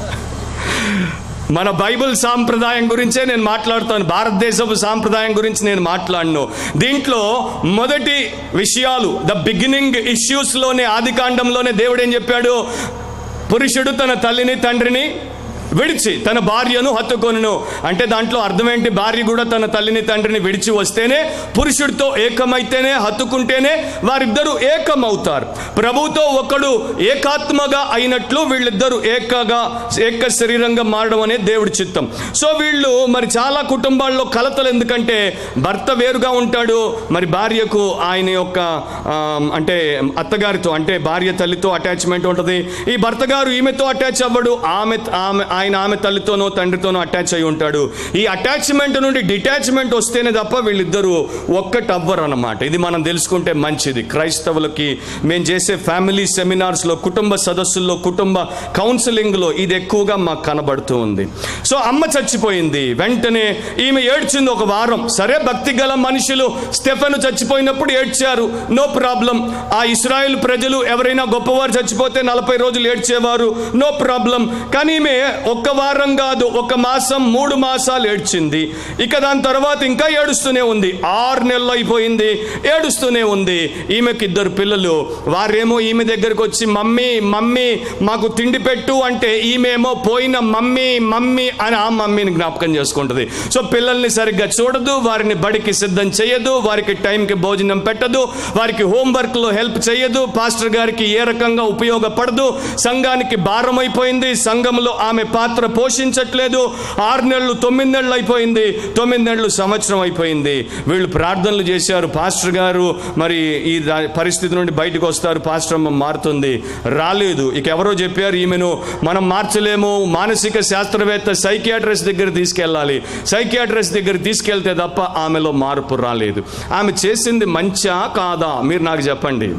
[SPEAKER 1] మన బైబిల్ సాంప్రదాయం గురించే నేను మాట్లాడుతాను భారతదేశపు సాంప్రదాయం గురించి నేను మాట్లాడను దీంట్లో మొదటి విషయాలు ద బిగినింగ్ ఇష్యూస్లోనే ఆది కాండంలోనే దేవుడు ఏం చెప్పాడు పురుషుడు తన తల్లిని తండ్రిని విడిచి తన భార్యను హత్తుకొనును అంటే దాంట్లో అర్థం ఏంటి భార్య కూడా తన తల్లిని తండ్రిని విడిచి వస్తేనే పురుషుడితో ఏకమైతేనే హత్తుకుంటేనే వారిద్దరూ ఏకమవుతారు ప్రభుతో ఒకడు ఏకాత్మగా అయినట్లు వీళ్ళిద్దరూ ఏకగా ఏక శరీరంగా మారడం అనేది దేవుడి చిత్తం సో వీళ్ళు మరి చాలా కుటుంబాల్లో కలతలు ఎందుకంటే భర్త వేరుగా ఉంటాడు మరి భార్యకు ఆయన యొక్క ఆ, అంటే అత్తగారితో అంటే భార్య తల్లితో అటాచ్మెంట్ ఉంటుంది ఈ భర్త గారు ఈమెతో అటాచ్ అవ్వడు ఆమె ఆమె ఆయన ఆమె తల్లితోనో తండ్రితోనో అటాచ్ అయి ఉంటాడు ఈ అటాచ్మెంట్ నుండి డిటాచ్మెంట్ వస్తేనే తప్ప వీళ్ళిద్దరూ ఒక్కటి అవ్వరు అన్నమాట ఇది మనం తెలుసుకుంటే మంచిది క్రైస్తవులకి మేము చేసే ఫ్యామిలీ సెమినార్స్లో కుటుంబ సదస్సుల్లో కుటుంబ కౌన్సిలింగ్లో ఇది ఎక్కువగా మాకు కనబడుతూ ఉంది సో అమ్మ చచ్చిపోయింది వెంటనే ఈమె ఏడ్చింది ఒక వారం సరే భక్తి గల మనుషులు స్టెఫెను చచ్చిపోయినప్పుడు ఏడ్చారు నో ప్రాబ్లం ఆ ఇస్రాయేల్ ప్రజలు ఎవరైనా గొప్పవారు చచ్చిపోతే నలభై రోజులు ఏడ్చేవారు నో ప్రాబ్లం కానీ ఈమె ఒక్క వారం కాదు ఒక మాసం మూడు మాసాలు ఏడ్చింది ఇక దాని తర్వాత ఇంకా ఏడుస్తూనే ఉంది ఆరు నెలలు అయిపోయింది ఏడుస్తూనే ఉంది ఈమెకి ఇద్దరు పిల్లలు వారేమో ఈమె దగ్గరకు వచ్చి మమ్మీ మమ్మీ మాకు తిండి పెట్టు అంటే ఈమెమో పోయిన మమ్మీ మమ్మీ అని ఆ మమ్మీని జ్ఞాపకం చేసుకుంటుంది సో పిల్లల్ని సరిగ్గా చూడదు వారిని బడికి సిద్ధం చేయదు వారికి టైంకి భోజనం పెట్టదు వారికి హోంవర్క్లో హెల్ప్ చేయదు పాస్టర్ గారికి ఏ రకంగా ఉపయోగపడదు సంఘానికి భారం అయిపోయింది సంఘంలో ఆమె పాత్ర పోషించట్లేదు ఆరు నెలలు తొమ్మిది నెలలు అయిపోయింది తొమ్మిది నెలలు సంవత్సరం అయిపోయింది వీళ్ళు ప్రార్థనలు చేశారు పాస్టర్ గారు మరి ఈ దా- పరిస్థితి నుండి బయటకు వస్తారు పాస్టర్ అమ్మ మారుతుంది రాలేదు ఇక ఎవరో చెప్పారు ఈమెను మనం మార్చలేము మానసిక శాస్త్రవేత్త సైకియాట్రిస్ట్ దగ్గర తీసుకెళ్ళాలి సైకియాట్రిస్ట్ దగ్గర తీసుకెళ్తే తప్ప ఆమెలో మార్పు రాలేదు ఆమె చేసింది మంచా కాదా మీరు నాకు చెప్పండి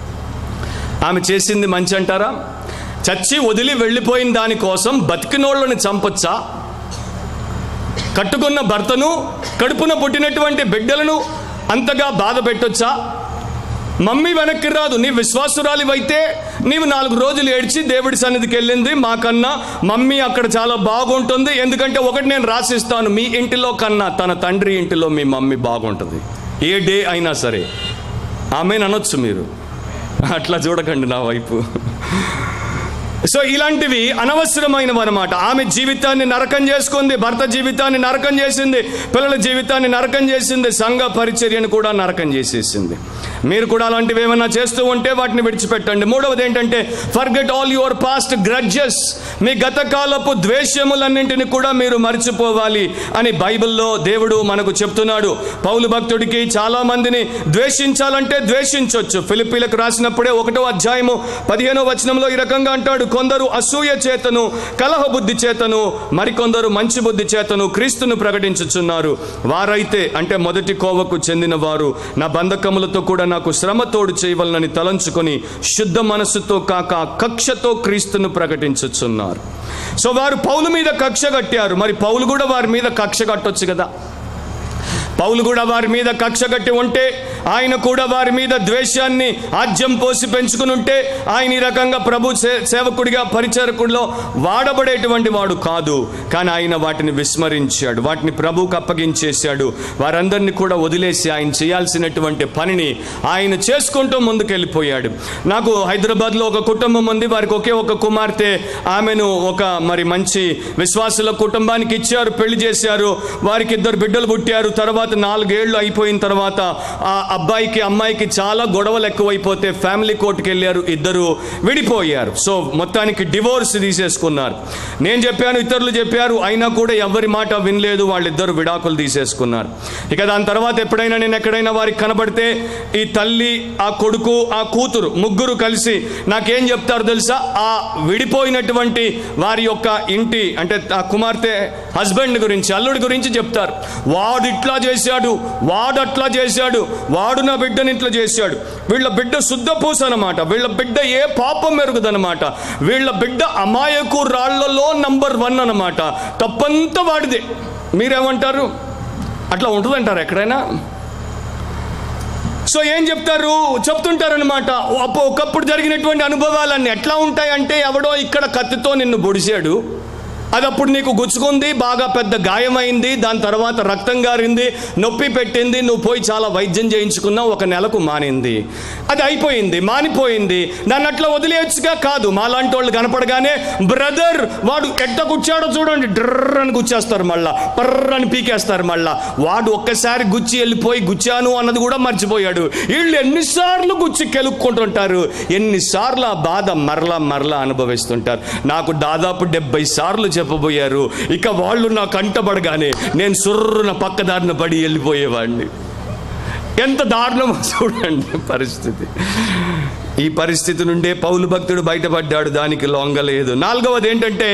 [SPEAKER 1] ఆమె చేసింది మంచి అంటారా చచ్చి వదిలి వెళ్ళిపోయిన దానికోసం బతికినోళ్ళని చంపొచ్చా కట్టుకున్న భర్తను కడుపున పుట్టినటువంటి బిడ్డలను అంతగా బాధ పెట్టొచ్చా మమ్మీ వెనక్కి రాదు నీ విశ్వాసురాలివైతే నీవు నాలుగు రోజులు ఏడ్చి దేవుడి సన్నిధికి వెళ్ళింది మాకన్నా మమ్మీ అక్కడ చాలా బాగుంటుంది ఎందుకంటే ఒకటి నేను రాసిస్తాను మీ ఇంటిలో కన్నా తన తండ్రి ఇంటిలో మీ మమ్మీ బాగుంటుంది ఏ డే అయినా సరే ఆమె అనొచ్చు మీరు అట్లా చూడకండి నా వైపు సో ఇలాంటివి అనవసరమైనవి అనమాట ఆమె జీవితాన్ని నరకం చేసుకుంది భర్త జీవితాన్ని నరకం చేసింది పిల్లల జీవితాన్ని నరకం చేసింది సంఘ పరిచర్యను కూడా నరకం చేసేసింది మీరు కూడా అలాంటివి ఏమైనా చేస్తూ ఉంటే వాటిని విడిచిపెట్టండి మూడవది ఏంటంటే forget all your past grudges మీ గతకాలపు ద్వేషములన్నింటిని కూడా మీరు మర్చిపోవాలి అని బైబిల్లో దేవుడు మనకు చెప్తున్నాడు పౌలు భక్తుడికి చాలా మందిని ద్వేషించాలంటే ద్వేషించవచ్చు ఫిలిపీలకు రాసినప్పుడే ఒకటో అధ్యాయము పదిహేనో వచనంలో ఈ రకంగా అంటాడు కొందరు అసూయ చేతను కలహ బుద్ధి చేతను మరికొందరు మంచి బుద్ధి చేతను క్రీస్తును ప్రకటించుచున్నారు వారైతే అంటే మొదటి కోవకు చెందిన వారు నా బంధకములతో కూడా నాకు శ్రమ తోడు చేయవలనని తలంచుకొని శుద్ధ మనస్సుతో కాక కక్షతో క్రీస్తును ప్రకటించుచున్నారు సో వారు పౌలు మీద కక్ష కట్టారు మరి పౌలు కూడా వారి మీద కక్ష కట్టొచ్చు కదా పౌలు కూడా వారి మీద కక్ష కట్టి ఉంటే ఆయన కూడా వారి మీద ద్వేషాన్ని ఆజ్యం పోసి పెంచుకుని ఉంటే ఆయన ఈ రకంగా ప్రభు సే- సేవకుడిగా పరిచారకుడిలో వాడబడేటువంటి వాడు కాదు కానీ ఆయన వాటిని విస్మరించాడు వాటిని ప్రభువుకు అప్పగించేశాడు వారందరినీ కూడా వదిలేసి ఆయన చేయాల్సినటువంటి పనిని ఆయన చేసుకుంటూ ముందుకెళ్ళిపోయాడు నాకు హైదరాబాద్లో ఒక కుటుంబం ఉంది వారికి ఒకే ఒక కుమార్తె ఆమెను ఒక మరి మంచి విశ్వాసుల కుటుంబానికి ఇచ్చారు పెళ్లి చేశారు వారికి ఇద్దరు బిడ్డలు పుట్టారు తర్వాత నాలుగేళ్లు అయిపోయిన తర్వాత ఆ అబ్బాయికి అమ్మాయికి చాలా గొడవలు ఎక్కువైపోతే ఫ్యామిలీ కోర్టుకి వెళ్ళారు ఇద్దరు విడిపోయారు సో మొత్తానికి డివోర్స్ తీసేసుకున్నారు నేను చెప్పాను ఇతరులు చెప్పారు అయినా కూడా ఎవరి మాట వినలేదు వాళ్ళిద్దరు విడాకులు తీసేసుకున్నారు ఇక దాని తర్వాత ఎప్పుడైనా నేను ఎక్కడైనా వారికి కనబడితే ఈ తల్లి ఆ కొడుకు ఆ కూతురు ముగ్గురు కలిసి నాకేం చెప్తారు తెలుసా ఆ విడిపోయినటువంటి వారి యొక్క ఇంటి అంటే ఆ కుమార్తె హస్బెండ్ గురించి అల్లుడి గురించి చెప్తారు వాడు ఇట్లా చేశాడు వాడు అట్లా చేశాడు వాడు నా బిడ్డని ఇట్లా చేశాడు వీళ్ళ బిడ్డ శుద్ధ పూస అనమాట వీళ్ళ బిడ్డ ఏ పాపం మెరుగుదనమాట వీళ్ళ బిడ్డ అమాయకు రాళ్లలో నంబర్ వన్ అనమాట తప్పంతా వాడిదే మీరేమంటారు అట్లా ఉంటుందంటారు ఎక్కడైనా సో ఏం చెప్తారు చెప్తుంటారనమాట అప్పు ఒకప్పుడు జరిగినటువంటి అనుభవాలన్నీ ఎట్లా ఉంటాయంటే ఎవడో ఇక్కడ కత్తితో నిన్ను పొడిచాడు అది అప్పుడు నీకు గుచ్చుకుంది బాగా పెద్ద గాయమైంది దాని తర్వాత రక్తం గారింది నొప్పి పెట్టింది నువ్వు పోయి చాలా వైద్యం చేయించుకున్నావు ఒక నెలకు మానింది అది అయిపోయింది మానిపోయింది దాన్ని అట్లా వదిలేయచ్చుగా కాదు మాలాంటి వాళ్ళు కనపడగానే బ్రదర్ వాడు ఎట్ట గుచ్చాడో చూడండి డ్రర్ అని గుచ్చేస్తారు మళ్ళా పర్ర అని పీకేస్తారు మళ్ళా వాడు ఒక్కసారి గుచ్చి వెళ్ళిపోయి గుచ్చాను అన్నది కూడా మర్చిపోయాడు వీళ్ళు ఎన్నిసార్లు గుచ్చి కెలుక్కుంటుంటారు ఎన్నిసార్లు ఆ బాధ మరలా మరలా అనుభవిస్తుంటారు నాకు దాదాపు డెబ్బై సార్లు చెప్పబోయారు ఇక వాళ్ళు నా కంటపడగానే నేను సుర్రున పక్కదారిన పడి వెళ్ళిపోయేవాడిని ఎంత దారుణమో చూడండి పరిస్థితి ఈ పరిస్థితి నుండే పౌలు భక్తుడు బయటపడ్డాడు దానికి లొంగలేదు నాలుగవది ఏంటంటే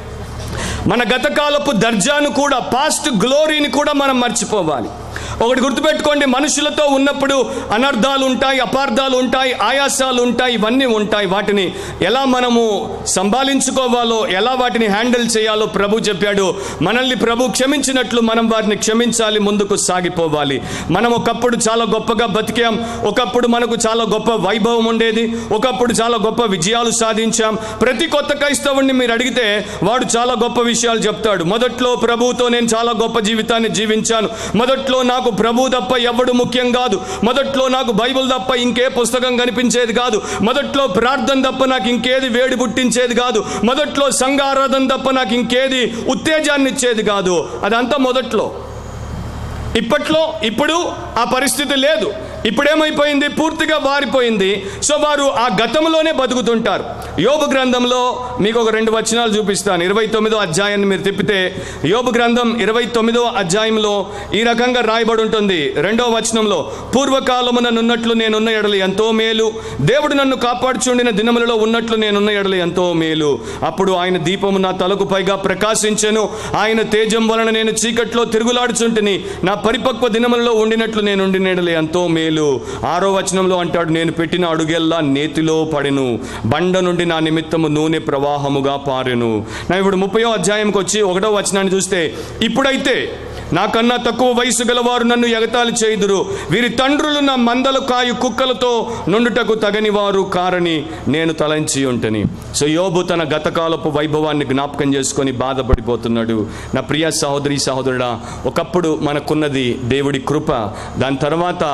[SPEAKER 1] మన గతకాలపు దర్జాను కూడా పాస్ట్ గ్లోరీని కూడా మనం మర్చిపోవాలి ఒకటి గుర్తుపెట్టుకోండి మనుషులతో ఉన్నప్పుడు అనర్థాలు ఉంటాయి అపార్థాలు ఉంటాయి ఆయాసాలు ఉంటాయి ఇవన్నీ ఉంటాయి వాటిని ఎలా మనము సంభాలించుకోవాలో ఎలా వాటిని హ్యాండిల్ చేయాలో ప్రభు చెప్పాడు మనల్ని ప్రభు క్షమించినట్లు మనం వారిని క్షమించాలి ముందుకు సాగిపోవాలి మనం ఒకప్పుడు చాలా గొప్పగా బతికాం ఒకప్పుడు మనకు చాలా గొప్ప వైభవం ఉండేది ఒకప్పుడు చాలా గొప్ప విజయాలు సాధించాం ప్రతి కొత్త క్రైస్తవుడిని మీరు అడిగితే వాడు చాలా గొప్ప విషయాలు చెప్తాడు మొదట్లో ప్రభువుతో నేను చాలా గొప్ప జీవితాన్ని జీవించాను మొదట్లో నాకు ప్రభు తప్ప ఎవడు ముఖ్యం కాదు మొదట్లో నాకు బైబిల్ తప్ప ఇంకే పుస్తకం కనిపించేది కాదు మొదట్లో ప్రార్థన తప్ప నాకు ఇంకేది వేడి పుట్టించేది కాదు మొదట్లో సంఘారాధన తప్ప నాకు ఇంకేది ఉత్తేజాన్ని ఇచ్చేది కాదు అదంతా మొదట్లో ఇప్పట్లో ఇప్పుడు ఆ పరిస్థితి లేదు ఇప్పుడేమైపోయింది పూర్తిగా వారిపోయింది సో వారు ఆ గతంలోనే బతుకుతుంటారు యోబు గ్రంథంలో మీకు ఒక రెండు వచనాలు చూపిస్తాను ఇరవై తొమ్మిదో అధ్యాయాన్ని మీరు తిప్పితే యోబు గ్రంథం ఇరవై తొమ్మిదో అధ్యాయంలో ఈ రకంగా రాయబడి ఉంటుంది రెండో వచనంలో పూర్వకాలమున నున్నట్లు నేనున్న ఎడలు ఎంతో మేలు దేవుడు నన్ను కాపాడుచుండిన దినములలో ఉన్నట్లు నేనున్న ఎడలు ఎంతో మేలు అప్పుడు ఆయన దీపము నా తలకు పైగా ప్రకాశించెను ఆయన తేజం వలన నేను చీకట్లో తిరుగులాడుచుంటిని నా పరిపక్వ దినములలో ఉండినట్లు నేను ఉండిన ఎడలు ఎంతో మేలు ఆరో వచనంలో అంటాడు నేను పెట్టిన అడుగెల్లా నేతిలో పడెను బండ నుండి నా నిమిత్తము నూనె ప్రవాహముగా పారెను నా ఇప్పుడు ముప్పయో అధ్యాయంకి వచ్చి ఒకటో వచనాన్ని చూస్తే ఇప్పుడైతే నాకన్నా తక్కువ వయసు గలవారు నన్ను ఎగతాళి చేయుదురు వీరి తండ్రులు నా మందల కాయు కుక్కలతో నుండుటకు తగని వారు కారని నేను తలంచి ఉంటని సో యోబు తన గతకాలపు వైభవాన్ని జ్ఞాపకం చేసుకొని బాధపడిపోతున్నాడు నా ప్రియ సహోదరి సహోదరుడా ఒకప్పుడు మనకున్నది దేవుడి కృప దాని తర్వాత మనం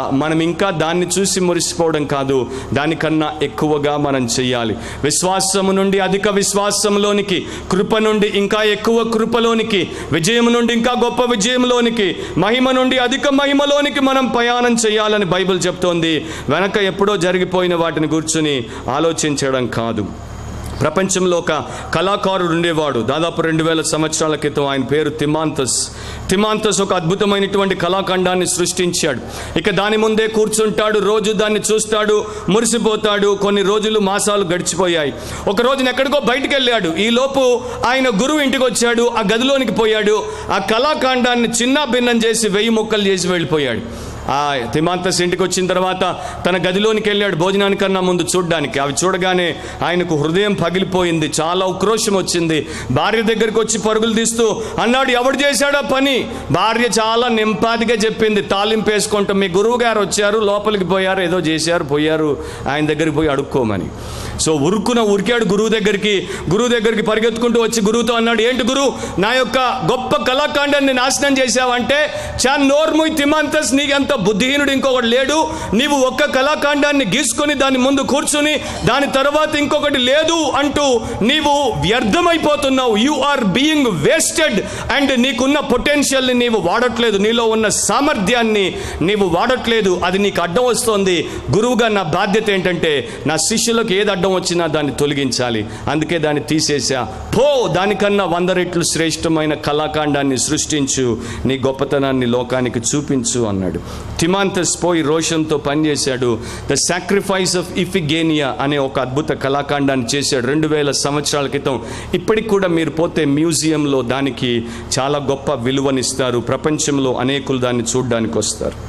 [SPEAKER 1] ఇంకా దాన్ని చూసి మురిసిపోవడం కాదు దానికన్నా ఎక్కువగా మనం చేయాలి విశ్వాసము నుండి అధిక విశ్వాసంలోనికి కృప నుండి ఇంకా ఎక్కువ కృపలోనికి విజయం నుండి ఇంకా గొప్ప విజయంలోనికి మహిమ నుండి అధిక మహిమలోనికి మనం ప్రయాణం చేయాలని బైబిల్ చెప్తోంది వెనక ఎప్పుడో జరిగిపోయిన వాటిని కూర్చుని ఆలోచించడం కాదు ప్రపంచంలో ఒక కళాకారుడు ఉండేవాడు దాదాపు రెండు వేల సంవత్సరాల క్రితం ఆయన పేరు తిమాంతస్ తిమాంతస్ ఒక అద్భుతమైనటువంటి కళాఖండాన్ని సృష్టించాడు ఇక దాని ముందే కూర్చుంటాడు రోజు దాన్ని చూస్తాడు మురిసిపోతాడు కొన్ని రోజులు మాసాలు గడిచిపోయాయి ఒక రోజున ఎక్కడికో బయటికి వెళ్ళాడు ఈ లోపు ఆయన గురువు ఇంటికి వచ్చాడు ఆ గదిలోనికి పోయాడు ఆ కళాఖండాన్ని చిన్న భిన్నం చేసి వెయ్యి ముక్కలు చేసి వెళ్ళిపోయాడు ఆ తిమాంతస్ ఇంటికి వచ్చిన తర్వాత తన గదిలోనికి వెళ్ళాడు భోజనానికన్నా ముందు చూడడానికి అవి చూడగానే ఆయనకు హృదయం పగిలిపోయింది చాలా ఉక్రోషం వచ్చింది భార్య దగ్గరికి వచ్చి పరుగులు తీస్తూ అన్నాడు ఎవడు చేశాడో పని భార్య చాలా నింపాదిగా చెప్పింది తాలింపు వేసుకుంటూ మీ గురువు గారు వచ్చారు లోపలికి పోయారు ఏదో చేశారు పోయారు ఆయన దగ్గరికి పోయి అడుక్కోమని సో ఉరుకున ఉరికాడు గురువు దగ్గరికి గురువు దగ్గరికి పరిగెత్తుకుంటూ వచ్చి గురువుతో అన్నాడు ఏంటి గురువు నా యొక్క గొప్ప కళాకాండాన్ని నాశనం చేశావంటే చాన్ నోర్ముయ్ తిమంతస్ నీకు అంత బుద్ధిహీనుడు ఇంకొకటి లేడు నీవు ఒక్క కళాకాండాన్ని గీసుకొని దాని ముందు కూర్చుని దాని తర్వాత ఇంకొకటి లేదు అంటూ నీవు వ్యర్థమైపోతున్నావు you are being wasted and నీకున్న పొటెన్షియల్ని నీవు వాడట్లేదు నీలో ఉన్న సామర్థ్యాన్ని నీవు వాడట్లేదు అది నీకు అడ్డం వస్తోంది గురువుగా నా బాధ్యత ఏంటంటే నా శిష్యులకు ఏది అడ్డం వచ్చినా దాన్ని తొలగించాలి అందుకే దాన్ని తీసేసా పో దానికన్నా వంద రెట్లు శ్రేష్టమైన కళాకాండాన్ని సృష్టించు నీ గొప్పతనాన్ని లోకానికి చూపించు అన్నాడు తిమాంతస్ పోయి రోషన్తో పనిచేశాడు ద సాక్రిఫైస్ ఆఫ్ ఇఫిగేనియా అనే ఒక అద్భుత కళాకాండాన్ని చేశాడు రెండు వేల సంవత్సరాల క్రితం ఇప్పటికి కూడా మీరు పోతే మ్యూజియంలో దానికి చాలా గొప్ప విలువనిస్తారు ప్రపంచంలో అనేకులు దాన్ని చూడడానికి వస్తారు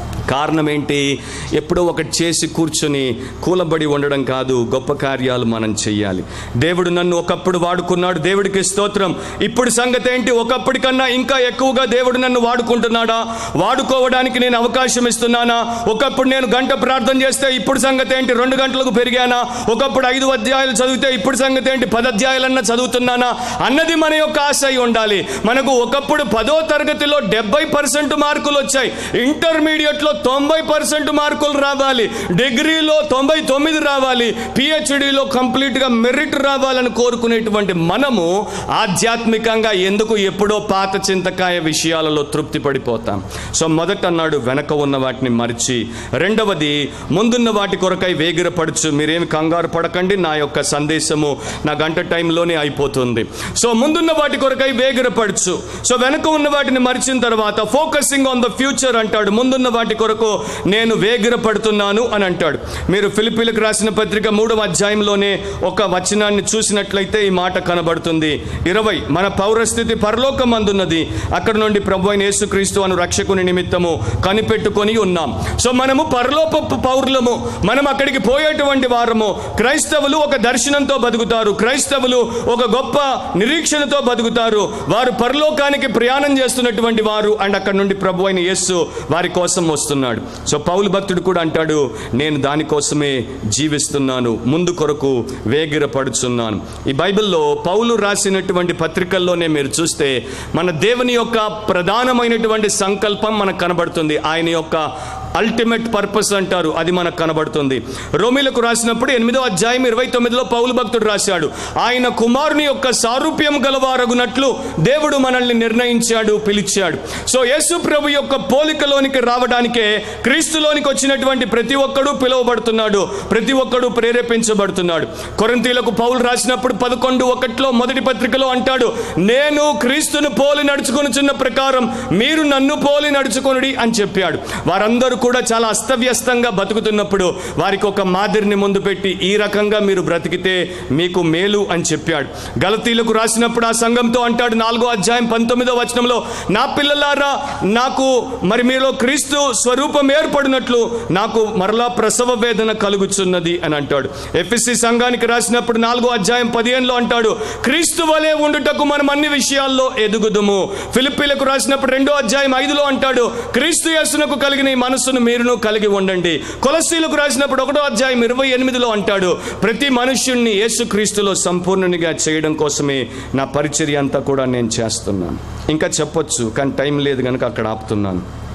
[SPEAKER 1] కారణం ఏంటి ఎప్పుడో ఒకటి చేసి కూర్చొని కూలబడి ఉండడం కాదు గొప్ప కార్యాలు మనం చెయ్యాలి దేవుడు నన్ను ఒకప్పుడు వాడుకున్నాడు దేవుడికి స్తోత్రం ఇప్పుడు సంగతి ఏంటి ఒకప్పటి కన్నా ఇంకా ఎక్కువగా దేవుడు నన్ను వాడుకుంటున్నాడా వాడుకోవడానికి నేను అవకాశం ఇస్తున్నానా ఒకప్పుడు నేను గంట ప్రార్థన చేస్తే ఇప్పుడు సంగతి ఏంటి రెండు గంటలకు పెరిగానా ఒకప్పుడు ఐదు అధ్యాయాలు చదివితే ఇప్పుడు సంగతి ఏంటి పది అధ్యాయాలన్నా చదువుతున్నానా అన్నది మన యొక్క ఆశ అయి ఉండాలి మనకు ఒకప్పుడు పదో తరగతిలో డెబ్బై పర్సెంట్ మార్కులు వచ్చాయి ఇంటర్మీడియట్లో తొంభై పర్సెంట్ మార్కులు రావాలి డిగ్రీలో తొంభై తొమ్మిది రావాలి పిహెచ్డిలో కంప్లీట్గా మెరిట్ రావాలని కోరుకునేటువంటి మనము ఆధ్యాత్మికంగా ఎందుకు ఎప్పుడో పాత చింతకాయ విషయాలలో తృప్తి పడిపోతాం సో మొదట అన్నాడు వెనక ఉన్న వాటిని మరిచి రెండవది ముందున్న వాటి కొరకై వేగిరపడచ్చు మీరేమి కంగారు పడకండి నా యొక్క సందేశము నా గంట టైంలోనే అయిపోతుంది సో ముందున్న వాటి కొరకై వేగిరపడచ్చు సో వెనక ఉన్న వాటిని మరిచిన తర్వాత ఫోకసింగ్ ఆన్ ద ఫ్యూచర్ అంటాడు ముందున్న వాటి కొరకు నేను వేగిరపడుతున్నాను అని అంటాడు మీరు ఫిలిపిలకు రాసిన పత్రిక మూడవ అధ్యాయంలోనే ఒక వచనాన్ని చూసినట్లయితే ఈ మాట కనబడుతుంది ఇరవై మన పౌరస్థితి పరలోకమందున్నది అక్కడ నుండి ప్రభు అయిన యేసుక్రీస్తు అను రక్షకుని నిమిత్తము కనిపెట్టుకొని ఉన్నాం సో మనము పరలోకపు పౌరులము మనం అక్కడికి పోయేటువంటి వారము క్రైస్తవులు ఒక దర్శనంతో బతుకుతారు క్రైస్తవులు ఒక గొప్ప నిరీక్షణతో బతుకుతారు వారు పరలోకానికి ప్రయాణం చేస్తున్నటువంటి వారు అండ్ అక్కడ నుండి ప్రభు అయిన యేస్సు వారి కోసం వస్తున్నాడు సో పౌలు భక్తుడు కూడా అంటాడు నేను దానికోసమే జీవిస్తున్నాను ముందు కొరకు వేగిరపడుచున్నాను ఈ బైబిల్లో పౌలు రాసినటువంటి పత్రికల్లోనే మీరు చూస్తే మన దేవుని యొక్క ప్రధానమైనటువంటి సంకల్పం మనకు కనబడుతుంది ఆయన యొక్క అల్టిమేట్ పర్పస్ అంటారు అది మనకు కనబడుతుంది రోమిలకు రాసినప్పుడు ఎనిమిదో అధ్యాయం ఇరవై తొమ్మిదిలో పౌలు భక్తుడు రాశాడు ఆయన కుమారుని యొక్క సారూప్యం గలవారగునట్లు దేవుడు మనల్ని నిర్ణయించాడు పిలిచాడు సో యేసు ప్రభు యొక్క పోలికలోనికి రావడానికే క్రీస్తులోనికి వచ్చినటువంటి ప్రతి ఒక్కడు పిలువబడుతున్నాడు ప్రతి ఒక్కడు ప్రేరేపించబడుతున్నాడు కొరంతీలకు పౌలు రాసినప్పుడు పదకొండు ఒకటిలో మొదటి పత్రికలో అంటాడు నేను క్రీస్తును పోలి నడుచుకొనుచున్న ప్రకారం మీరు నన్ను పోలి నడుచుకొనుడి అని చెప్పాడు వారందరూ కూడా చాలా అస్తవ్యస్తంగా బతుకుతున్నప్పుడు వారికి ఒక మాదిరిని ముందు పెట్టి ఈ రకంగా మీరు బ్రతికితే మీకు మేలు అని చెప్పాడు గలతీలకు రాసినప్పుడు ఆ సంఘంతో అంటాడు నాలుగో అధ్యాయం పంతొమ్మిదో వచనంలో నా పిల్లలారా నాకు మరి మీలో క్రీస్తు స్వరూపం ఏర్పడినట్లు నాకు మరలా ప్రసవ వేదన కలుగుచున్నది అని అంటాడు ఎఫ్ఎస్సి సంఘానికి రాసినప్పుడు నాలుగో అధ్యాయం పదిహేనులో అంటాడు క్రీస్తు వలె ఉండుటకు మనం అన్ని విషయాల్లో ఎదుగుదుము ఫిలిప్పీలకు రాసినప్పుడు రెండో అధ్యాయం ఐదులో అంటాడు క్రీస్తు యేసునకు కలిగిన ఈ మనస్సును మీరును కలిగి ఉండండి కొలసీలకు రాసినప్పుడు ఒకటో అధ్యాయం ఇరవై ఎనిమిదిలో అంటాడు ప్రతి మనుష్యుణ్ణి యేసు క్రీస్తులో సంపూర్ణునిగా చేయడం కోసమే నా పరిచర్య అంతా కూడా నేను చేస్తున్నాను ఇంకా చెప్పొచ్చు కానీ టైం లేదు కనుక అక్కడ ఆపుతున్నాను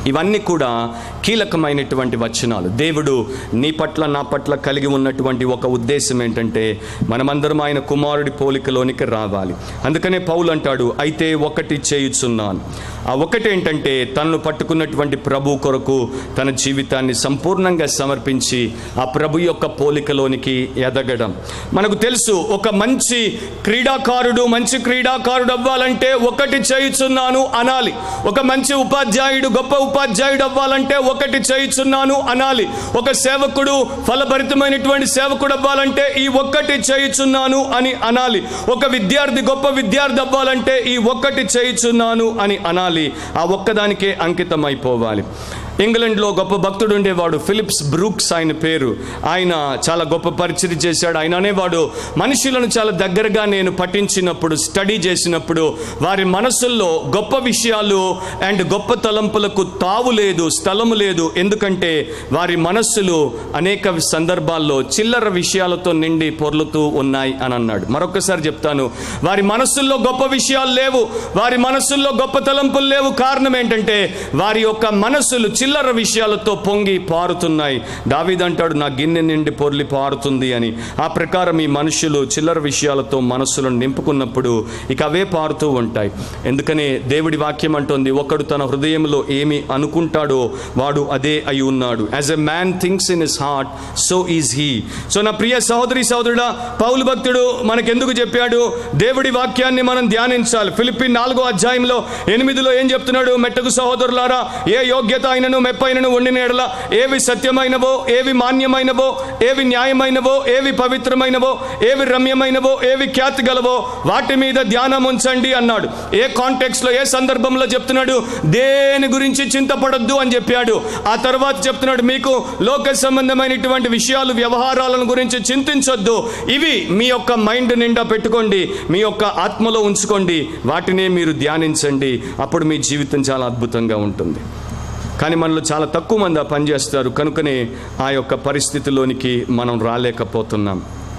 [SPEAKER 1] ఇవన్నీ కూడా కీలకమైనటువంటి వచనాలు దేవుడు నీ పట్ల నా పట్ల కలిగి ఉన్నటువంటి ఒక ఉద్దేశం ఏంటంటే మనమందరం ఆయన కుమారుడి పోలికలోనికి రావాలి అందుకనే పౌలు అంటాడు అయితే ఒకటి చేయుచున్నాను ఆ ఒకటి ఏంటంటే తనను పట్టుకున్నటువంటి ప్రభు కొరకు తన జీవితాన్ని సంపూర్ణంగా సమర్పించి ఆ ప్రభు యొక్క పోలికలోనికి ఎదగడం మనకు తెలుసు ఒక మంచి క్రీడాకారుడు మంచి క్రీడాకారుడు అవ్వాలంటే ఒకటి చేయుచున్నాను అనాలి ఒక మంచి ఉపాధ్యాయుడు గొప్ప ఉపాధ్యాయుడు అవ్వాలంటే ఒకటి చేయుచున్నాను అనాలి ఒక సేవకుడు ఫలభరితమైనటువంటి సేవకుడు అవ్వాలంటే ఈ ఒక్కటి చేయుచున్నాను అని అనాలి ఒక విద్యార్థి గొప్ప విద్యార్థి అవ్వాలంటే ఈ ఒక్కటి చేయుచున్నాను అని అనాలి ఆ ఒక్కదానికే అంకితం అయిపోవాలి ఇంగ్లాండ్లో గొప్ప భక్తుడు ఉండేవాడు ఫిలిప్స్ బ్రూక్స్ ఆయన పేరు ఆయన చాలా గొప్ప పరిచయం చేశాడు ఆయన అనేవాడు మనుషులను చాలా దగ్గరగా నేను పఠించినప్పుడు స్టడీ చేసినప్పుడు వారి మనసుల్లో గొప్ప విషయాలు అండ్ గొప్ప తలంపులకు తావు లేదు స్థలము లేదు ఎందుకంటే వారి మనస్సులు అనేక సందర్భాల్లో చిల్లర విషయాలతో నిండి పొర్లుతూ ఉన్నాయి అని అన్నాడు మరొకసారి చెప్తాను వారి మనస్సుల్లో గొప్ప విషయాలు లేవు వారి మనస్సుల్లో గొప్ప తలంపులు లేవు కారణం ఏంటంటే వారి యొక్క మనస్సులు చిల్లర విషయాలతో పొంగి పారుతున్నాయి దావీదంటాడు నా గిన్నె నిండి పొర్లి పారుతుంది అని ఆ ప్రకారం ఈ మనుషులు చిల్లర విషయాలతో మనస్సులను నింపుకున్నప్పుడు ఇక అవే పారుతూ ఉంటాయి ఎందుకనే దేవుడి వాక్యం అంటుంది ఒకడు తన హృదయంలో ఏమి అనుకుంటాడో వాడు అదే అయి ఉన్నాడు as a man thinks in his heart so is he so నా ప్రియ సహోదరి సహోదరుడా పౌలు భక్తుడు మనకెందుకు చెప్పాడు దేవుడి వాక్యాన్ని మనం ధ్యానించాలి ఫిలిపిన్ నాలుగో అధ్యాయంలో ఎనిమిదిలో ఏం చెప్తున్నాడు మెట్టకు సహోదరులారా ఏ యోగ్యత అయినను మెప్పైనను ఉండిన ఎడల ఏవి సత్యమైనవో ఏవి మాన్యమైనవో ఏవి న్యాయమైనవో ఏవి పవిత్రమైనవో ఏవి రమ్యమైనవో ఏవి ఖ్యాతి గలవో వాటి మీద ధ్యానం ఉంచండి అన్నాడు ఏ కాంటెక్స్లో ఏ సందర్భంలో చెప్తున్నాడు దేని గురించి చింతపడొద్దు అని చెప్పాడు ఆ తర్వాత చెప్తున్నాడు మీకు లోక సంబంధమైనటువంటి విషయాలు వ్యవహారాలను గురించి చింతించొద్దు ఇవి మీ యొక్క మైండ్ నిండా పెట్టుకోండి మీ యొక్క ఆత్మలో ఉంచుకోండి వాటినే మీరు ధ్యానించండి అప్పుడు మీ జీవితం చాలా అద్భుతంగా ఉంటుంది కానీ మనలో చాలా తక్కువ మంది ఆ పని చేస్తారు కనుకనే ఆ యొక్క పరిస్థితిలోనికి మనం రాలేకపోతున్నాం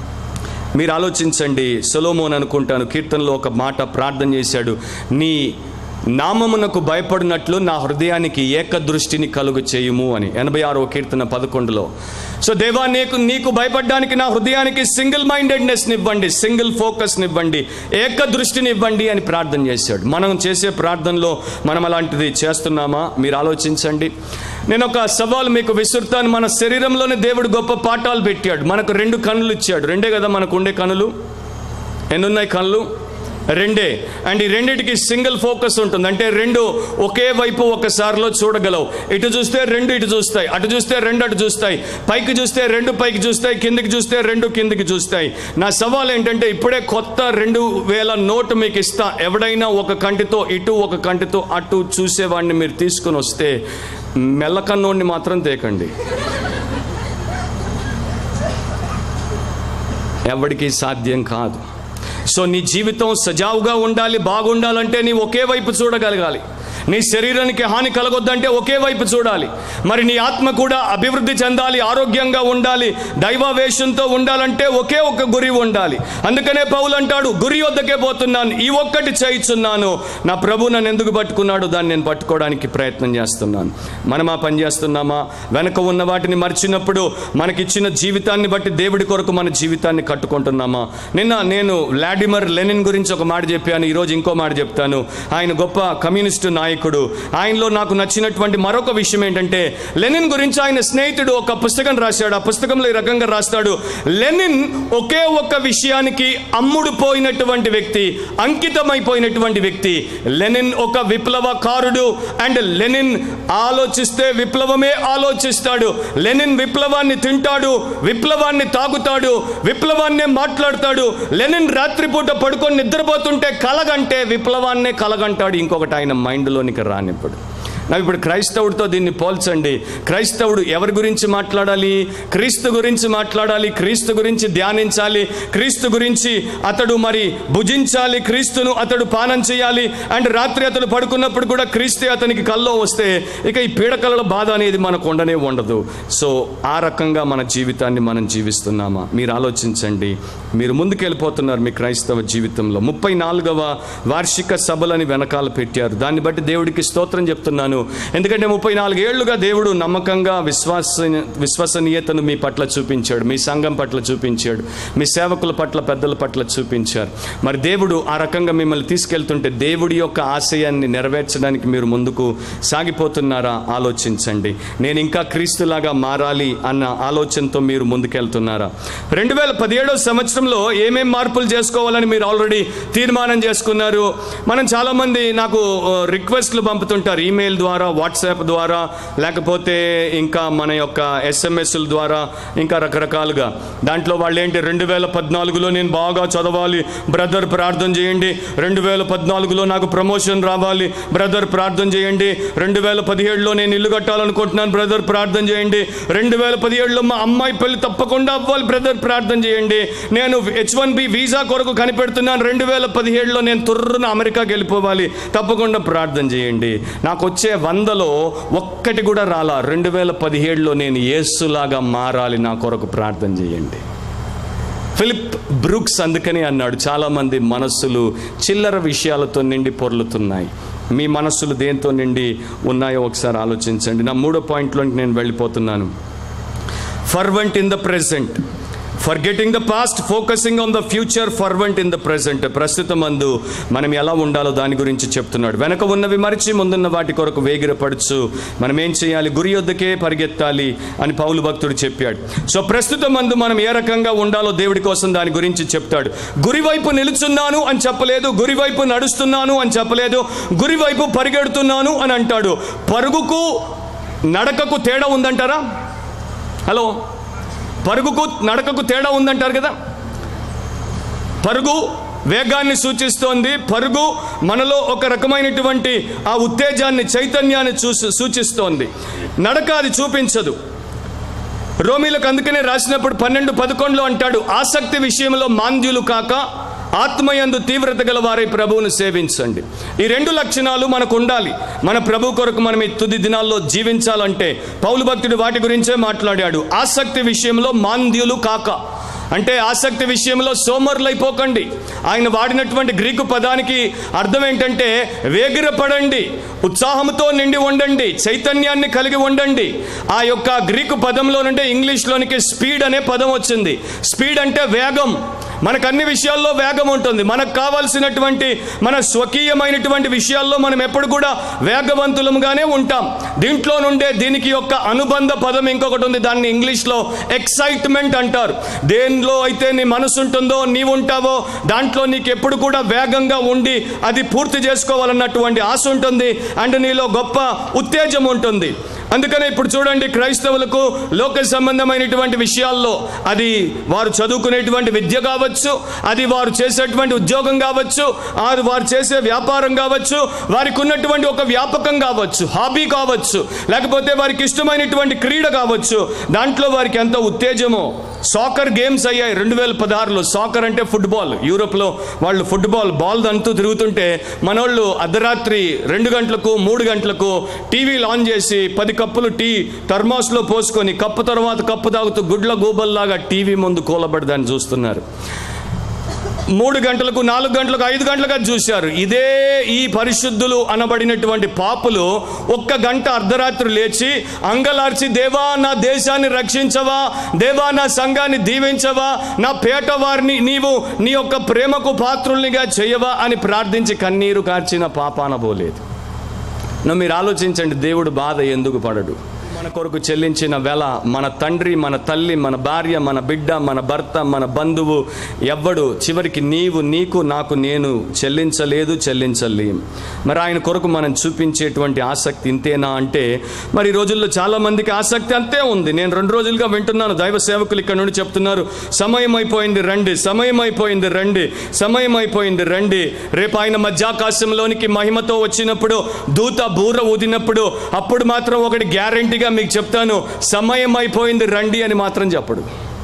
[SPEAKER 1] మీరు ఆలోచించండి సొలోమోన్ అనుకుంటాను కీర్తనలో ఒక మాట ప్రార్థన చేశాడు నీ నామమునకు భయపడినట్లు నా హృదయానికి ఏకదృష్టిని కలుగు చేయుము అని ఎనభై ఆరో కీర్తన పదకొండులో సో దేవా నీకు నీకు భయపడడానికి నా హృదయానికి సింగిల్ మైండెడ్నెస్ని ఇవ్వండి సింగిల్ ఫోకస్ని ఇవ్వండి ఏకదృష్టిని ఇవ్వండి అని ప్రార్థన చేశాడు మనం చేసే ప్రార్థనలో మనం అలాంటిది చేస్తున్నామా మీరు ఆలోచించండి నేను ఒక సవాల్ మీకు విసురుతాను మన శరీరంలోనే దేవుడు గొప్ప పాఠాలు పెట్టాడు మనకు రెండు కన్నులు ఇచ్చాడు రెండే కదా మనకు ఉండే కన్నులు ఎన్నున్నాయి కళ్ళు రెండే అండ్ ఈ రెండిటికి సింగిల్ ఫోకస్ ఉంటుంది అంటే రెండు ఒకే వైపు ఒకసారిలో చూడగలవు ఇటు చూస్తే రెండు ఇటు చూస్తాయి అటు చూస్తే రెండు అటు చూస్తాయి పైకి చూస్తే రెండు పైకి చూస్తాయి కిందికి చూస్తే రెండు కిందికి చూస్తాయి నా సవాల్ ఏంటంటే ఇప్పుడే కొత్త రెండు వేల నోటు మీకు ఇస్తా ఎవడైనా ఒక కంటితో ఇటు ఒక కంటితో అటు చూసేవాడిని మీరు తీసుకుని వస్తే మెల్లకన్నోడిని మాత్రం తేకండి ఎవడికి సాధ్యం కాదు సో నీ జీవితం సజావుగా ఉండాలి బాగుండాలంటే నీ ఒకే వైపు చూడగలగాలి నీ శరీరానికి హాని కలగొద్దంటే ఒకే వైపు చూడాలి మరి నీ ఆత్మ కూడా అభివృద్ధి చెందాలి ఆరోగ్యంగా ఉండాలి దైవావేశంతో ఉండాలంటే ఒకే ఒక గురి ఉండాలి అందుకనే పౌలు అంటాడు గురి వద్దకే పోతున్నాను ఈ ఒక్కటి చేయిచున్నాను నా ప్రభు నన్ను ఎందుకు పట్టుకున్నాడు దాన్ని నేను పట్టుకోవడానికి ప్రయత్నం చేస్తున్నాను మనం ఆ పని చేస్తున్నామా వెనక ఉన్న వాటిని మర్చినప్పుడు మనకిచ్చిన జీవితాన్ని బట్టి దేవుడి కొరకు మన జీవితాన్ని కట్టుకుంటున్నామా నిన్న నేను లాడిమర్ లెనిన్ గురించి ఒక మాట చెప్పాను ఈరోజు ఇంకో మాట చెప్తాను ఆయన గొప్ప కమ్యూనిస్టు నాయకుడు ఆయనలో నాకు నచ్చినటువంటి మరొక విషయం ఏంటంటే లెనిన్ గురించి ఆయన స్నేహితుడు ఒక పుస్తకం రాశాడు ఆ పుస్తకంలో ఈ రకంగా రాస్తాడు లెనిన్ ఒకే ఒక్క విషయానికి అమ్ముడు పోయినటువంటి వ్యక్తి అంకితమైపోయినటువంటి వ్యక్తి లెనిన్ ఒక విప్లవకారుడు అండ్ లెనిన్ ఆలోచిస్తే విప్లవమే ఆలోచిస్తాడు లెనిన్ విప్లవాన్ని తింటాడు విప్లవాన్ని తాగుతాడు విప్లవాన్నే మాట్లాడతాడు లెనిన్ రాత్రిపూట పడుకొని నిద్రపోతుంటే కలగంటే విప్లవాన్నే కలగంటాడు ఇంకొకటి ఆయన మైండ్లోనికి రానిప్పుడు నాకు ఇప్పుడు క్రైస్తవుడితో దీన్ని పోల్చండి క్రైస్తవుడు ఎవరి గురించి మాట్లాడాలి క్రీస్తు గురించి మాట్లాడాలి క్రీస్తు గురించి ధ్యానించాలి క్రీస్తు గురించి అతడు మరి భుజించాలి క్రీస్తును అతడు పానం చేయాలి అండ్ రాత్రి అతడు పడుకున్నప్పుడు కూడా క్రీస్తే అతనికి కల్లో వస్తే ఇక ఈ పీడకల బాధ అనేది మనకు ఉండనే ఉండదు సో ఆ రకంగా మన జీవితాన్ని మనం జీవిస్తున్నామా మీరు ఆలోచించండి మీరు ముందుకెళ్ళిపోతున్నారు మీ క్రైస్తవ జీవితంలో ముప్పై నాలుగవ వార్షిక సభలని వెనకాల పెట్టారు దాన్ని బట్టి దేవుడికి స్తోత్రం చెప్తున్నాను చెప్తున్నాను ఎందుకంటే ముప్పై నాలుగేళ్లుగా దేవుడు నమ్మకంగా విశ్వాస విశ్వసనీయతను మీ పట్ల చూపించాడు మీ సంఘం పట్ల చూపించాడు మీ సేవకుల పట్ల పెద్దల పట్ల చూపించారు మరి దేవుడు ఆ రకంగా మిమ్మల్ని తీసుకెళ్తుంటే దేవుడి యొక్క ఆశయాన్ని నెరవేర్చడానికి మీరు ముందుకు సాగిపోతున్నారా ఆలోచించండి నేను ఇంకా క్రీస్తులాగా మారాలి అన్న ఆలోచనతో మీరు ముందుకెళ్తున్నారా రెండు వేల పదిహేడో సంవత్సరంలో ఏమేం మార్పులు చేసుకోవాలని మీరు ఆల్రెడీ తీర్మానం చేసుకున్నారు మనం చాలామంది నాకు ఆ, రిక్వెస్ట్లు పంపుతుంటారు ఈమెయిల్ ద్వారా వాట్సాప్ ద్వారా లేకపోతే ఇంకా మన యొక్క ఎస్ఎంఎస్ల ద్వారా ఇంకా రకరకాలుగా దాంట్లో వాళ్ళు ఏంటి రెండు వేల పద్నాలుగులో నేను బాగా చదవాలి బ్రదర్ ప్రార్థన చేయండి రెండు వేల పద్నాలుగులో నాకు ప్రమోషన్ రావాలి బ్రదర్ ప్రార్థన చేయండి రెండు వేల పదిహేడులో నేను ఇల్లు కట్టాలనుకుంటున్నాను బ్రదర్ ప్రార్థన చేయండి రెండు వేల పదిహేడులో మా అమ్మాయి పెళ్లి తప్పకుండా అవ్వాలి బ్రదర్ ప్రార్థన చేయండి నేను హెచ్ వన్ బి వీసా కొరకు కనిపెడుతున్నాను రెండు వేల పదిహేడులో నేను తుర్రున అమెరికాకి వెళ్ళిపోవాలి తప్పకుండా ప్రార్థన చేయండి నాకు వచ్చే వందలో ఒక్కటి కూడా రాలా రెండు వేల పదిహేడులో నేను యేసులాగా మారాలి నా కొరకు ప్రార్థన చేయండి ఫిలిప్ బ్రూక్స్ అందుకని అన్నాడు చాలామంది మనస్సులు చిల్లర విషయాలతో నిండి పొర్లుతున్నాయి మీ మనస్సులు దేంతో నిండి ఉన్నాయో ఒకసారి ఆలోచించండి నా మూడో పాయింట్లోకి నేను వెళ్ళిపోతున్నాను fervent in the present forgetting the past focusing on the future fervent in the present ప్రస్తుతం అందు మనం ఎలా ఉండాలో దాని గురించి చెప్తున్నాడు వెనక ఉన్నవి మరిచి ముందున్న వాటి కొరకు వేగిరపడుచు మనం ఏం చేయాలి గురి యొద్దకే పరిగెత్తాలి అని పౌలు భక్తుడు చెప్పాడు సో ప్రస్తుతం అందు మనం ఏ రకంగా ఉండాలో దేవుడి కోసం దాని గురించి చెప్తాడు గురి వైపు నిలుచున్నాను అని చెప్పలేదు గురి వైపు నడుస్తున్నాను అని చెప్పలేదు గురి వైపు పరిగెడుతున్నాను అని అంటాడు పరుగుకు నడకకు తేడా ఉందంటారా హలో పరుగుకు నడకకు తేడా ఉందంటారు కదా పరుగు వేగాన్ని సూచిస్తోంది పరుగు మనలో ఒక రకమైనటువంటి ఆ ఉత్తేజాన్ని చైతన్యాన్ని చూసి సూచిస్తోంది నడక అది చూపించదు రోమిలకు అందుకనే రాసినప్పుడు పన్నెండు పదకొండులో అంటాడు ఆసక్తి విషయంలో మాంద్యులు కాక ఆత్మయందు తీవ్రత గల వారై ప్రభువును సేవించండి ఈ రెండు లక్షణాలు మనకు ఉండాలి మన ప్రభు కొరకు మనం ఈ తుది దినాల్లో జీవించాలంటే పౌలు భక్తుడు వాటి గురించే మాట్లాడాడు ఆసక్తి విషయంలో మాంద్యులు కాక అంటే ఆసక్తి విషయంలో సోమరులైపోకండి ఆయన వాడినటువంటి గ్రీకు పదానికి అర్థం ఏంటంటే వేగిరపడండి ఉత్సాహంతో నిండి ఉండండి చైతన్యాన్ని కలిగి ఉండండి ఆ యొక్క గ్రీకు పదంలో నుండి ఇంగ్లీష్లోనికి స్పీడ్ అనే పదం వచ్చింది స్పీడ్ అంటే వేగం మనకు అన్ని విషయాల్లో వేగం ఉంటుంది మనకు కావాల్సినటువంటి మన స్వకీయమైనటువంటి విషయాల్లో మనం ఎప్పుడు కూడా వేగవంతులముగానే ఉంటాం దీంట్లో నుండే దీనికి యొక్క అనుబంధ పదం ఇంకొకటి ఉంది దాన్ని ఇంగ్లీష్లో ఎక్సైట్మెంట్ అంటారు దేనిలో అయితే నీ మనసు ఉంటుందో నీవు ఉంటావో దాంట్లో నీకు ఎప్పుడు కూడా వేగంగా ఉండి అది పూర్తి చేసుకోవాలన్నటువంటి ఆశ ఉంటుంది అండ్ నీలో గొప్ప ఉత్తేజం ఉంటుంది అందుకనే ఇప్పుడు చూడండి క్రైస్తవులకు లోక సంబంధమైనటువంటి విషయాల్లో అది వారు చదువుకునేటువంటి విద్య కావచ్చు అది వారు చేసేటువంటి ఉద్యోగం కావచ్చు అది వారు చేసే వ్యాపారం కావచ్చు వారికి ఉన్నటువంటి ఒక వ్యాపకం కావచ్చు హాబీ కావచ్చు లేకపోతే వారికి ఇష్టమైనటువంటి క్రీడ కావచ్చు దాంట్లో వారికి ఎంత ఉత్తేజమో సాకర్ గేమ్స్ అయ్యాయి రెండు వేల పదహారులో సాకర్ అంటే ఫుట్బాల్ యూరోప్లో వాళ్ళు ఫుట్బాల్ బాల్ అంటూ తిరుగుతుంటే మనోళ్ళు అర్ధరాత్రి రెండు గంటలకు మూడు గంటలకు టీవీలు ఆన్ చేసి పది కప్పులు టీ థర్మాస్లో పోసుకొని కప్పు తర్వాత కప్పు తాగుతూ గుడ్ల గూబల్లాగా టీవీ ముందు కూలబడి దాన్ని చూస్తున్నారు మూడు గంటలకు నాలుగు గంటలకు ఐదు గంటలుగా చూశారు ఇదే ఈ పరిశుద్ధులు అనబడినటువంటి పాపులు ఒక్క గంట అర్ధరాత్రి లేచి అంగలార్చి దేవా నా దేశాన్ని రక్షించవా దేవా నా సంఘాన్ని దీవించవా నా పేట వారిని నీవు నీ యొక్క ప్రేమకు పాత్రుల్నిగా చేయవా అని ప్రార్థించి కన్నీరు కార్చిన పాపాన పోలేదు నువ్వు మీరు ఆలోచించండి దేవుడు బాధ ఎందుకు పడడు మన కొరకు చెల్లించిన వెల మన తండ్రి మన తల్లి మన భార్య మన బిడ్డ మన భర్త మన బంధువు ఎవ్వడు చివరికి నీవు నీకు నాకు నేను చెల్లించలేదు చెల్లించలేం మరి ఆయన కొరకు మనం చూపించేటువంటి ఆసక్తి ఇంతేనా అంటే మరి ఈ రోజుల్లో చాలా మందికి ఆసక్తి అంతే ఉంది నేను రెండు రోజులుగా వింటున్నాను దైవ సేవకులు ఇక్కడ నుండి చెప్తున్నారు సమయం అయిపోయింది రండి సమయం అయిపోయింది రండి సమయం అయిపోయింది రండి రేపు ఆయన మధ్యాకాశంలోనికి మహిమతో వచ్చినప్పుడు దూత బూర ఊదినప్పుడు అప్పుడు మాత్రం ఒకటి గ్యారంటీగా మీకు చెప్తాను సమయం అయిపోయింది రండి అని మాత్రం చెప్పడు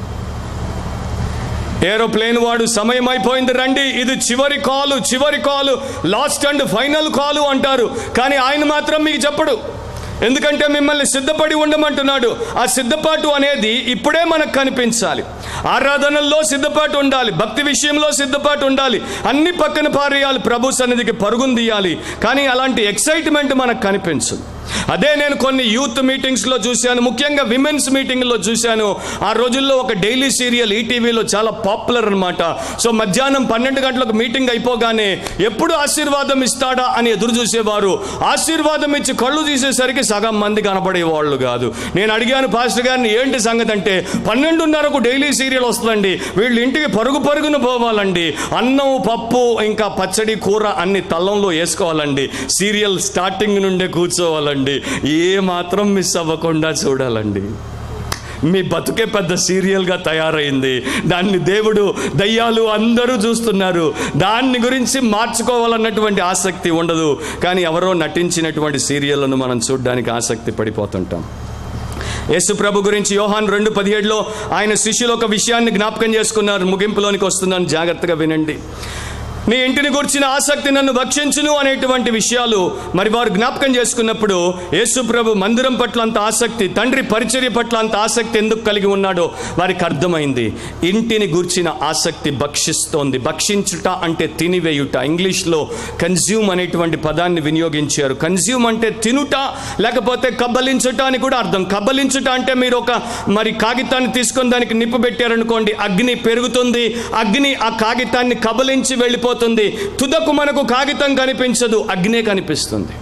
[SPEAKER 1] ఏరోప్లేన్ వాడు సమయం అయిపోయింది రండి ఇది చివరి కాలు చివరి కాలు లాస్ట్ అండ్ ఫైనల్ కాలు అంటారు కానీ ఆయన మాత్రం మీకు చెప్పడు ఎందుకంటే మిమ్మల్ని సిద్ధపడి ఉండమంటున్నాడు ఆ సిద్ధపాటు అనేది ఇప్పుడే మనకు కనిపించాలి ఆరాధనల్లో సిద్ధపాటు ఉండాలి భక్తి విషయంలో సిద్ధపాటు ఉండాలి అన్ని పక్కన పారేయాలి ప్రభు సన్నిధికి పరుగును తీయాలి కానీ అలాంటి ఎక్సైట్మెంట్ మనకు కనిపించదు అదే నేను కొన్ని యూత్ మీటింగ్స్లో చూశాను ముఖ్యంగా విమెన్స్ మీటింగ్లో చూశాను ఆ రోజుల్లో ఒక డైలీ సీరియల్ ఈటీవీలో చాలా పాపులర్ అనమాట సో మధ్యాహ్నం పన్నెండు గంటలకు మీటింగ్ అయిపోగానే ఎప్పుడు ఆశీర్వాదం ఇస్తాడా అని ఎదురు చూసేవారు ఆశీర్వాదం ఇచ్చి కళ్ళు తీసేసరికి సగం మంది కనపడేవాళ్ళు కాదు నేను అడిగాను పాస్టర్ గారిని ఏంటి సంగతి అంటే పన్నెండున్నరకు డైలీ సీరియల్ వస్తుందండి వీళ్ళు ఇంటికి పరుగు పరుగున పోవాలండి అన్నం పప్పు ఇంకా పచ్చడి కూర అన్ని తల్లంలో వేసుకోవాలండి సీరియల్ స్టార్టింగ్ నుండే కూర్చోవాలండి ఏ మాత్రం మిస్ అవ్వకుండా చూడాలండి మీ బతుకే పెద్ద సీరియల్గా తయారైంది దాన్ని దేవుడు దయ్యాలు అందరూ చూస్తున్నారు దాన్ని గురించి మార్చుకోవాలన్నటువంటి ఆసక్తి ఉండదు కానీ ఎవరో నటించినటువంటి సీరియళ్లను మనం చూడడానికి ఆసక్తి పడిపోతుంటాం యేసు ప్రభు గురించి యోహాన్ రెండు పదిహేడులో ఆయన శిష్యులు ఒక విషయాన్ని జ్ఞాపకం చేసుకున్నారు ముగింపులోనికి వస్తున్నాను జాగ్రత్తగా వినండి నీ ఇంటిని గురించిన ఆసక్తి నన్ను భక్షించును అనేటువంటి విషయాలు మరి వారు జ్ఞాపకం చేసుకున్నప్పుడు యేసు ప్రభు మందిరం పట్ల అంత ఆసక్తి తండ్రి పరిచర్య పట్ల అంత ఆసక్తి ఎందుకు కలిగి ఉన్నాడో వారికి అర్థమైంది ఇంటిని గుర్చిన ఆసక్తి భక్షిస్తోంది భక్షించుట అంటే తినివేయుట ఇంగ్లీష్లో కన్జ్యూమ్ అనేటువంటి పదాన్ని వినియోగించారు కన్జ్యూమ్ అంటే తినుట లేకపోతే కబ్బలించుట అని కూడా అర్థం కబ్బలించుట అంటే మీరు ఒక మరి కాగితాన్ని తీసుకొని దానికి నిప్పు పెట్టారనుకోండి అగ్ని పెరుగుతుంది అగ్ని ఆ కాగితాన్ని కబలించి వెళ్ళిపోతుంది తుదకు మనకు కాగితం కనిపించదు అగ్నే కనిపిస్తుంది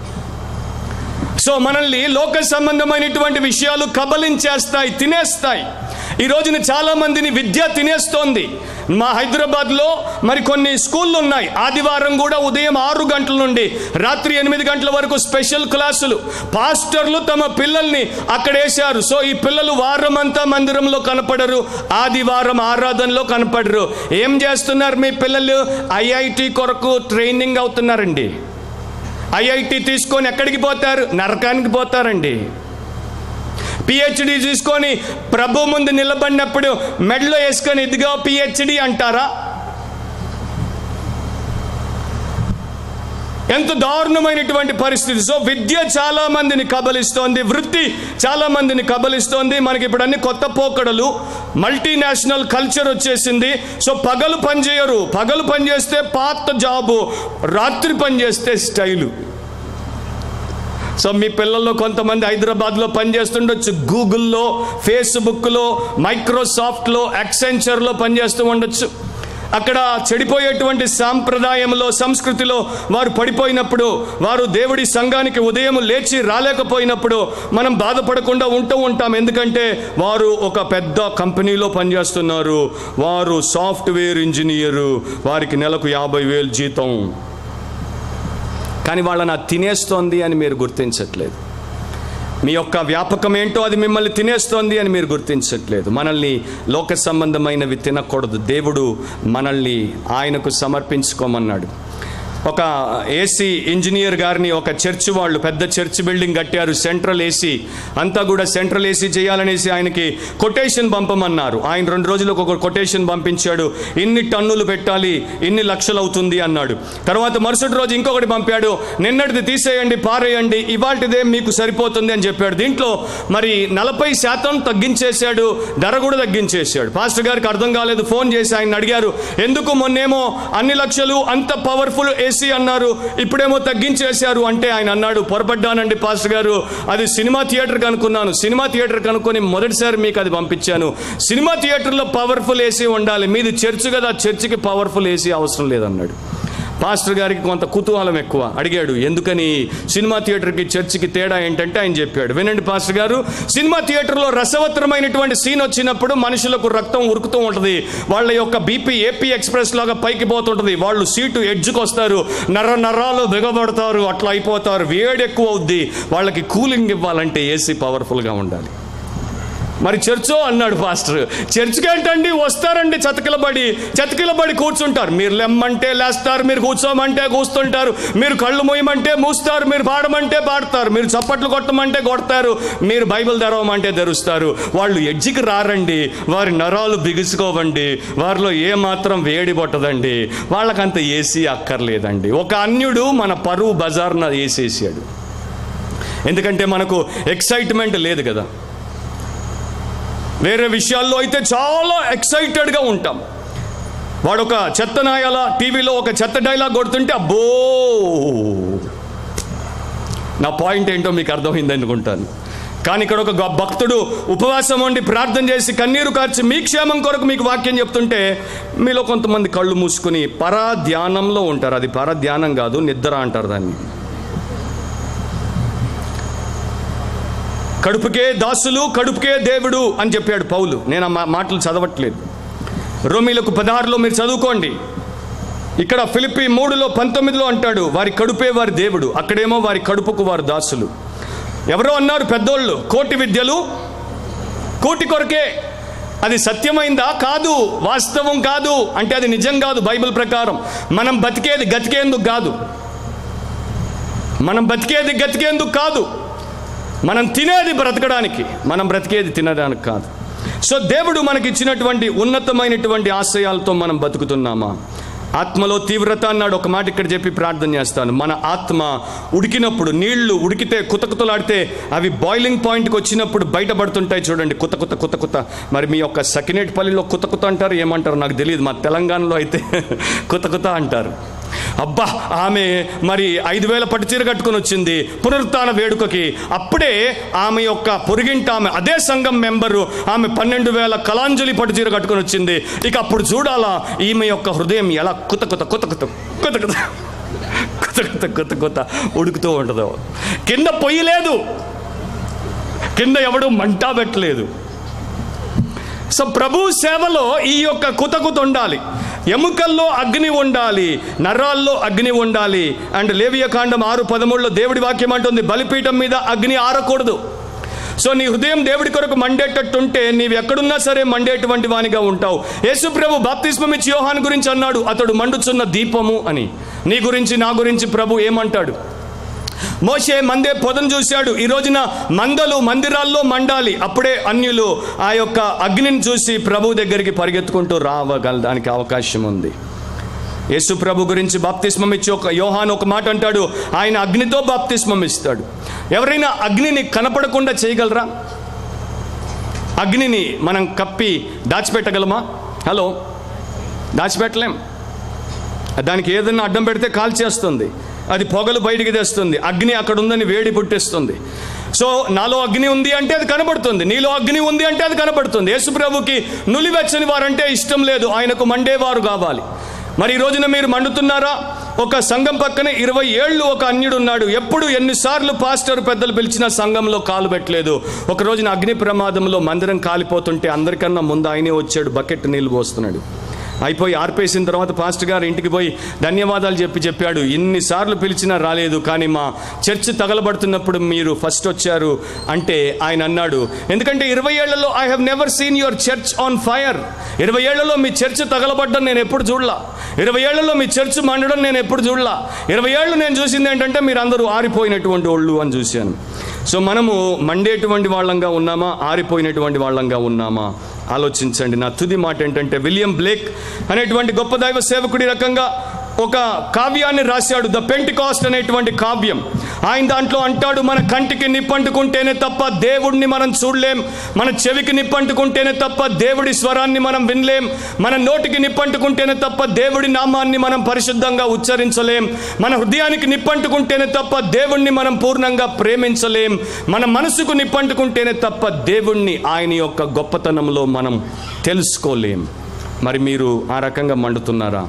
[SPEAKER 1] సో మనల్ని లోక సంబంధమైనటువంటి విషయాలు కబలించేస్తాయి తినేస్తాయి ఈ రోజున చాలా మందిని విద్య తినేస్తోంది మా హైదరాబాద్లో మరి కొన్ని స్కూళ్ళు ఉన్నాయి ఆదివారం కూడా ఉదయం ఆరు గంటల నుండి రాత్రి ఎనిమిది గంటల వరకు స్పెషల్ క్లాసులు పాస్టర్లు తమ పిల్లల్ని అక్కడ వేశారు సో ఈ పిల్లలు వారం అంతా మందిరంలో కనపడరు ఆదివారం ఆరాధనలో కనపడరు ఏం చేస్తున్నారు మీ పిల్లలు ఐఐటి కొరకు ట్రైనింగ్ అవుతున్నారండి ఐఐటి తీసుకొని ఎక్కడికి పోతారు నరకానికి పోతారండి పిహెచ్డి తీసుకొని ప్రభు ముందు నిలబడినప్పుడు మెడలో వేసుకొని ఇదిగో పిహెచ్డి అంటారా ఎంత దారుణమైనటువంటి పరిస్థితి సో విద్య చాలా మందిని కబలిస్తోంది వృత్తి చాలా మందిని కబలిస్తోంది మనకి ఇప్పుడు అన్ని కొత్త పోకడలు మల్టీనేషనల్ కల్చర్ వచ్చేసింది సో పగలు పనిచేయరు పగలు పనిచేస్తే పాత జాబు రాత్రి పనిచేస్తే స్టైలు సో మీ పిల్లల్లో కొంతమంది హైదరాబాద్లో పనిచేస్తుండొచ్చు గూగుల్లో ఫేస్బుక్లో మైక్రోసాఫ్ట్లో యాక్సెంచర్లో పనిచేస్తూ ఉండొచ్చు అక్కడ చెడిపోయేటువంటి సాంప్రదాయంలో సంస్కృతిలో వారు పడిపోయినప్పుడు వారు దేవుడి సంఘానికి ఉదయం లేచి రాలేకపోయినప్పుడు మనం బాధపడకుండా ఉంటూ ఉంటాం ఎందుకంటే వారు ఒక పెద్ద కంపెనీలో పనిచేస్తున్నారు వారు సాఫ్ట్వేర్ ఇంజనీరు వారికి నెలకు యాభై వేలు జీతం కానీ వాళ్ళని అది తినేస్తోంది అని మీరు గుర్తించట్లేదు మీ యొక్క వ్యాపకం ఏంటో అది మిమ్మల్ని తినేస్తోంది అని మీరు గుర్తించట్లేదు మనల్ని లోక సంబంధమైనవి తినకూడదు దేవుడు మనల్ని ఆయనకు సమర్పించుకోమన్నాడు ఒక ఏసీ ఇంజనీర్ గారిని ఒక చర్చ్ వాళ్ళు పెద్ద చర్చ్ బిల్డింగ్ కట్టారు సెంట్రల్ ఏసీ అంతా కూడా సెంట్రల్ ఏసీ చేయాలనేసి ఆయనకి కొటేషన్ పంపమన్నారు ఆయన రెండు రోజులకు ఒక కొటేషన్ పంపించాడు ఇన్ని టన్నులు పెట్టాలి ఇన్ని లక్షలు అవుతుంది అన్నాడు తర్వాత మరుసటి రోజు ఇంకొకటి పంపాడు నిన్నటిది తీసేయండి పారేయండి ఇవాటిదే మీకు సరిపోతుంది అని చెప్పాడు దీంట్లో మరి నలభై శాతం తగ్గించేశాడు ధర కూడా తగ్గించేశాడు పాస్టర్ గారికి అర్థం కాలేదు ఫోన్ చేసి ఆయన అడిగారు ఎందుకు మొన్నేమో అన్ని లక్షలు అంత పవర్ఫుల్ ఏసీ అన్నారు ఇప్పుడేమో తగ్గించేశారు అంటే ఆయన అన్నాడు పొరపడ్డానండి పాస్టర్ గారు అది సినిమా థియేటర్కి అనుకున్నాను సినిమా థియేటర్ కనుక్కొని మొదటిసారి మీకు అది పంపించాను సినిమా థియేటర్లో పవర్ఫుల్ ఏసీ ఉండాలి మీది చర్చ్ కదా చర్చికి పవర్ఫుల్ ఏసీ అవసరం లేదన్నాడు పాస్టర్ గారికి కొంత కుతూహలం ఎక్కువ అడిగాడు ఎందుకని సినిమా థియేటర్కి చర్చికి తేడా ఏంటంటే ఆయన చెప్పాడు వినండి పాస్టర్ గారు సినిమా థియేటర్లో రసవత్తరమైనటువంటి సీన్ వచ్చినప్పుడు మనుషులకు రక్తం ఉరుకుతూ ఉంటుంది వాళ్ళ యొక్క బీపీ ఏపీ ఎక్స్ప్రెస్ లాగా పైకి పోతుంటుంది వాళ్ళు సీటు ఎడ్జ్కి వస్తారు నర్ర నర్రాలు దిగబడతారు అట్లా అయిపోతారు వేడి ఎక్కువ అవుద్ది వాళ్ళకి కూలింగ్ ఇవ్వాలంటే ఏసీ పవర్ఫుల్గా ఉండాలి మరి చర్చో అన్నాడు పాస్టర్ చర్చ్కి ఏంటండి వస్తారండి చతకిలబడి చతకిలబడి కూర్చుంటారు మీరు లెమ్మంటే లేస్తారు మీరు కూర్చోమంటే కూస్తుంటారు మీరు కళ్ళు మూయమంటే మూస్తారు మీరు పాడమంటే పాడతారు మీరు చప్పట్లు కొట్టమంటే కొడతారు మీరు బైబిల్ తెరవమంటే తెరుస్తారు వాళ్ళు ఎడ్జికి రారండి వారి నరాలు బిగుసుకోవండి వారిలో ఏ మాత్రం వేడి పట్టదండి వాళ్ళకంత ఏసీ అక్కర్లేదండి ఒక అన్యుడు మన పరువు బజార్న వేసేసాడు ఎందుకంటే మనకు ఎక్సైట్మెంట్ లేదు కదా వేరే విషయాల్లో అయితే చాలా ఎక్సైటెడ్గా ఉంటాం వాడు ఒక చెత్త నాయాల టీవీలో ఒక చెత్త డైలాగ్ కొడుతుంటే అబ్బో నా పాయింట్ ఏంటో మీకు అర్థమైంది అనుకుంటాను కానీ ఇక్కడ ఒక గొ- భక్తుడు ఉపవాసం ఉండి ప్రార్థన చేసి కన్నీరు కార్చి మీ క్షేమం కొరకు మీకు వాక్యం చెప్తుంటే మీలో కొంతమంది కళ్ళు మూసుకుని పరా ధ్యానంలో ఉంటారు అది పర ధ్యానం కాదు నిద్ర అంటారు దాన్ని కడుపుకే దాసులు కడుపుకే దేవుడు అని చెప్పాడు పౌలు నేను ఆ మా- మాటలు చదవట్లేదు రోమిలకు పదహారులో మీరు చదువుకోండి ఇక్కడ ఫిలిపి మూడులో పంతొమ్మిదిలో అంటాడు వారి కడుపే వారి దేవుడు అక్కడేమో వారి కడుపుకు వారు దాసులు ఎవరో అన్నారు పెద్దోళ్ళు కోటి విద్యలు కోటి కొరకే అది సత్యమైందా కాదు వాస్తవం కాదు అంటే అది నిజం కాదు బైబిల్ ప్రకారం మనం బతికేది గతికేందుకు కాదు మనం బతికేది గతికేందుకు కాదు మనం తినేది బ్రతకడానికి మనం బ్రతికేది తినడానికి కాదు సో దేవుడు మనకి ఇచ్చినటువంటి ఉన్నతమైనటువంటి ఆశయాలతో మనం బతుకుతున్నామా ఆత్మలో తీవ్రత అన్నాడు ఒక మాట ఇక్కడ చెప్పి ప్రార్థన చేస్తాను మన ఆత్మ ఉడికినప్పుడు నీళ్లు ఉడికితే కుతకుతలాడితే అవి బాయిలింగ్ పాయింట్కి వచ్చినప్పుడు బయటపడుతుంటాయి చూడండి కుత కుత కుత కుత మరి మీ యొక్క సకినేటిపల్లిలో కుత కుత అంటారు ఏమంటారు నాకు తెలియదు మా తెలంగాణలో అయితే కుత కుత అంటారు అబ్బా ఆమె మరి ఐదు వేల పట్టు చీర కట్టుకొని వచ్చింది పునరుత్థాన వేడుకకి అప్పుడే ఆమె యొక్క పొరిగింట ఆమె అదే సంఘం మెంబరు ఆమె పన్నెండు వేల కలాంజలి పట్టు చీర కట్టుకొని వచ్చింది ఇక అప్పుడు చూడాలా ఈమె యొక్క హృదయం ఎలా కుత కుత కుత కుత కుత కుత కుత కుత కుత కుత ఉడుకుతూ ఉంటుందో కింద పొయ్యి లేదు కింద ఎవడు మంటా పెట్టలేదు సో ప్రభు సేవలో ఈ యొక్క కుతకుత ఉండాలి ఎముకల్లో అగ్ని ఉండాలి నరాల్లో అగ్ని ఉండాలి అండ్ లేవియకాండం ఆరు పదమూడులో దేవుడి వాక్యం అంటుంది బలిపీఠం మీద అగ్ని ఆరకూడదు సో నీ హృదయం దేవుడి కొరకు మండేటట్టుంటే నీవు ఎక్కడున్నా సరే మండేటువంటి వానిగా ఉంటావు యేసు ప్రభు బాప్తిస్మం ఇచ్చి యోహాన్ గురించి అన్నాడు అతడు మండుచున్న దీపము అని నీ గురించి నా గురించి ప్రభు ఏమంటాడు మోషే మందే పొదను చూశాడు ఈ రోజున మందలు మందిరాల్లో మండాలి అప్పుడే అన్యులు ఆ యొక్క అగ్నిని చూసి ప్రభు దగ్గరికి పరిగెత్తుకుంటూ రావగలడానికి అవకాశం ఉంది యేసు ప్రభు గురించి బాప్తిస్మం ఇచ్చి ఒక యోహాన్ ఒక మాట అంటాడు ఆయన అగ్నితో బాప్తిస్మం ఇస్తాడు ఎవరైనా అగ్నిని కనపడకుండా చేయగలరా అగ్నిని మనం కప్పి దాచిపెట్టగలమా హలో దాచిపెట్టలేం దానికి ఏదైనా అడ్డం పెడితే కాల్చేస్తుంది అది పొగలు బయటికి తెస్తుంది అగ్ని అక్కడ ఉందని వేడి పుట్టిస్తుంది సో నాలో అగ్ని ఉంది అంటే అది కనబడుతుంది నీలో అగ్ని ఉంది అంటే అది కనబడుతుంది యేసుప్రభుకి నులివెచ్చని వారంటే ఇష్టం లేదు ఆయనకు మండేవారు కావాలి మరి ఈ రోజున మీరు మండుతున్నారా ఒక సంఘం పక్కనే ఇరవై ఏళ్ళు ఒక అన్యుడు ఉన్నాడు ఎప్పుడు ఎన్నిసార్లు పాస్టర్ పెద్దలు పిలిచినా సంఘంలో కాలు పెట్టలేదు ఒక రోజున అగ్ని ప్రమాదంలో మందిరం కాలిపోతుంటే అందరికన్నా ముందు ఆయనే వచ్చాడు బకెట్ నీళ్లు పోస్తున్నాడు అయిపోయి ఆర్పేసిన తర్వాత పాస్టర్ గారు ఇంటికి పోయి ధన్యవాదాలు చెప్పి చెప్పాడు ఇన్నిసార్లు పిలిచినా రాలేదు కానీ మా చర్చ్ తగలబడుతున్నప్పుడు మీరు ఫస్ట్ వచ్చారు అంటే ఆయన అన్నాడు ఎందుకంటే ఇరవై ఏళ్లలో I have never seen your church on fire ఇరవై ఏళ్లలో మీ చర్చ్ తగలబడ్డం నేను ఎప్పుడు చూడలా ఇరవై ఏళ్లలో మీ చర్చ్ మండడం నేను ఎప్పుడు చూడలా ఇరవై ఏళ్ళు నేను చూసింది ఏంటంటే మీరు అందరూ ఆరిపోయినటువంటి వాళ్ళు అని చూశాను సో మనము మండేటువంటి వాళ్ళంగా ఉన్నామా ఆరిపోయినటువంటి వాళ్ళంగా ఉన్నామా ఆలోచించండి నా తుది మాట ఏంటంటే విలియం బ్లేక్ అనేటువంటి గొప్ప దైవ సేవకుడి రకంగా ఒక కావ్యాన్ని రాశాడు ద పెంటికాస్ట్ అనేటువంటి కావ్యం ఆయన దాంట్లో అంటాడు మన కంటికి నిప్పంటుకుంటేనే తప్ప దేవుడిని మనం చూడలేం మన చెవికి నిప్పంటుకుంటేనే తప్ప దేవుడి స్వరాన్ని మనం వినలేం మన నోటికి నిప్పంటుకుంటేనే తప్ప దేవుడి నామాన్ని మనం పరిశుద్ధంగా ఉచ్చరించలేం మన హృదయానికి నిప్పంటుకుంటేనే తప్ప దేవుణ్ణి మనం పూర్ణంగా ప్రేమించలేం మన మనసుకు నిప్పంటుకుంటేనే తప్ప దేవుణ్ణి ఆయన యొక్క గొప్పతనంలో మనం తెలుసుకోలేం మరి మీరు ఆ రకంగా మండుతున్నారా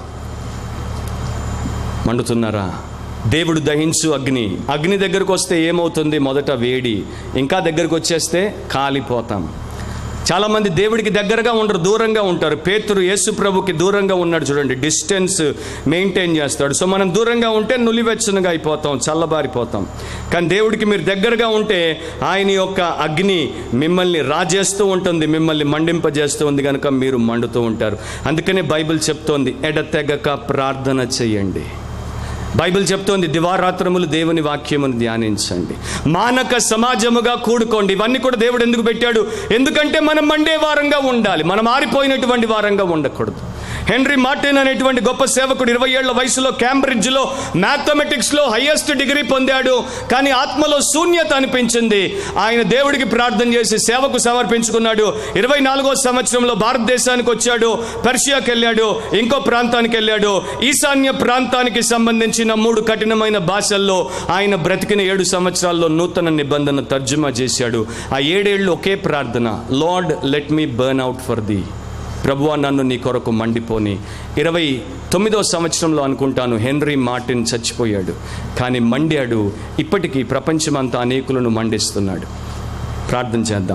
[SPEAKER 1] మండుతున్నారా దేవుడు దహించు అగ్ని అగ్ని దగ్గరకు వస్తే ఏమవుతుంది మొదట వేడి ఇంకా దగ్గరకు వచ్చేస్తే కాలిపోతాం చాలామంది దేవుడికి దగ్గరగా ఉండరు దూరంగా ఉంటారు పేతురు యేసు ప్రభుకి దూరంగా ఉన్నాడు చూడండి డిస్టెన్స్ మెయింటైన్ చేస్తాడు సో మనం దూరంగా ఉంటే నులివెచ్చనగా అయిపోతాం చల్లబారిపోతాం కానీ దేవుడికి మీరు దగ్గరగా ఉంటే ఆయన యొక్క అగ్ని మిమ్మల్ని రాజేస్తూ ఉంటుంది మిమ్మల్ని మండింపజేస్తూ ఉంది కనుక మీరు మండుతూ ఉంటారు అందుకనే బైబిల్ చెప్తోంది ఎడతెగక ప్రార్థన చేయండి బైబిల్ చెప్తోంది దివారాత్రములు దేవుని వాక్యమును ధ్యానించండి మానక సమాజముగా కూడుకోండి ఇవన్నీ కూడా దేవుడు ఎందుకు పెట్టాడు ఎందుకంటే మనం మండే వారంగా ఉండాలి మనం ఆరిపోయినటువంటి వారంగా ఉండకూడదు హెన్రీ మార్టిన్ అనేటువంటి గొప్ప సేవకుడు ఇరవై ఏళ్ల వయసులో క్యాంబ్రిడ్జ్లో మ్యాథమెటిక్స్లో హైయెస్ట్ డిగ్రీ పొందాడు కానీ ఆత్మలో శూన్యత అనిపించింది ఆయన దేవుడికి ప్రార్థన చేసి సేవకు సమర్పించుకున్నాడు ఇరవై నాలుగో సంవత్సరంలో భారతదేశానికి వచ్చాడు పర్షియాకి వెళ్ళాడు ఇంకో ప్రాంతానికి వెళ్ళాడు ఈశాన్య ప్రాంతానికి సంబంధించిన మూడు కఠినమైన భాషల్లో ఆయన బ్రతికిన ఏడు సంవత్సరాల్లో నూతన నిబంధన తర్జుమా చేశాడు ఆ ఏడేళ్ళు ఒకే ప్రార్థన Lord let me burn out for the ప్రభువా నన్ను నీ కొరకు మండిపోని ఇరవై తొమ్మిదో సంవత్సరంలో అనుకుంటాను హెన్రీ మార్టిన్ చచ్చిపోయాడు కానీ మండాడు ఇప్పటికీ ప్రపంచమంతా అనేకులను మండిస్తున్నాడు ప్రార్థన చేద్దాం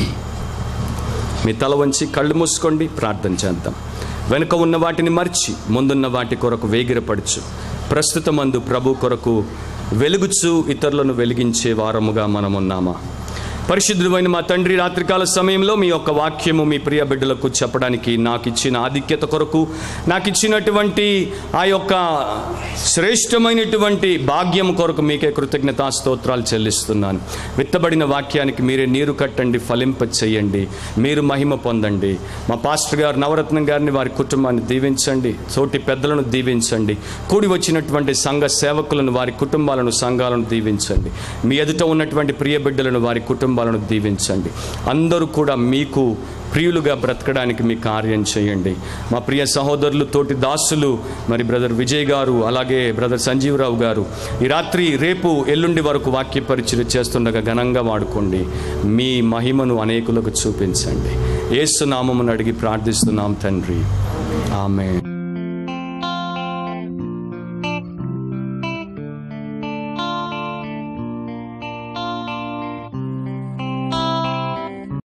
[SPEAKER 1] మీ తల వంచి కళ్ళు మూసుకోండి ప్రార్థన చేద్దాం వెనుక ఉన్న వాటిని మర్చి ముందున్న వాటి కొరకు వేగిరపడుచు ప్రస్తుతమందు ప్రభు కొరకు వెలుగుచు ఇతరులను వెలిగించే వారముగా మనమున్నామా పరిశుద్ధుడైన మా తండ్రి రాత్రికాల సమయంలో మీ యొక్క వాక్యము మీ ప్రియ బిడ్డలకు చెప్పడానికి నాకు ఇచ్చిన ఆధిక్యత కొరకు నాకు ఇచ్చినటువంటి ఆ యొక్క శ్రేష్టమైనటువంటి భాగ్యం కొరకు మీకే కృతజ్ఞతా స్తోత్రాలు చెల్లిస్తున్నాను విత్తబడిన వాక్యానికి మీరే నీరు కట్టండి ఫలింప చేయండి మీరు మహిమ పొందండి మా పాస్టర్ గారు నవరత్నం గారిని వారి కుటుంబాన్ని దీవించండి తోటి పెద్దలను దీవించండి కూడి వచ్చినటువంటి సంఘ సేవకులను వారి కుటుంబాలను సంఘాలను దీవించండి మీ ఎదుట ఉన్నటువంటి ప్రియ బిడ్డలను వారి కుటుంబాలను దీవించండి అందరూ కూడా మీకు ప్రియులుగా బ్రతకడానికి మీ కార్యం చేయండి మా ప్రియ సహోదరులు తోటి దాసులు మరి బ్రదర్ విజయ్ గారు అలాగే బ్రదర్ సంజీవరావు గారు ఈ రాత్రి రేపు ఎల్లుండి వరకు వాక్య పరిచయం చేస్తుండగా ఘనంగా వాడుకోండి మీ మహిమను అనేకులకు చూపించండి ఏసునామమును అడిగి ప్రార్థిస్తున్నాం తండ్రి ఆమె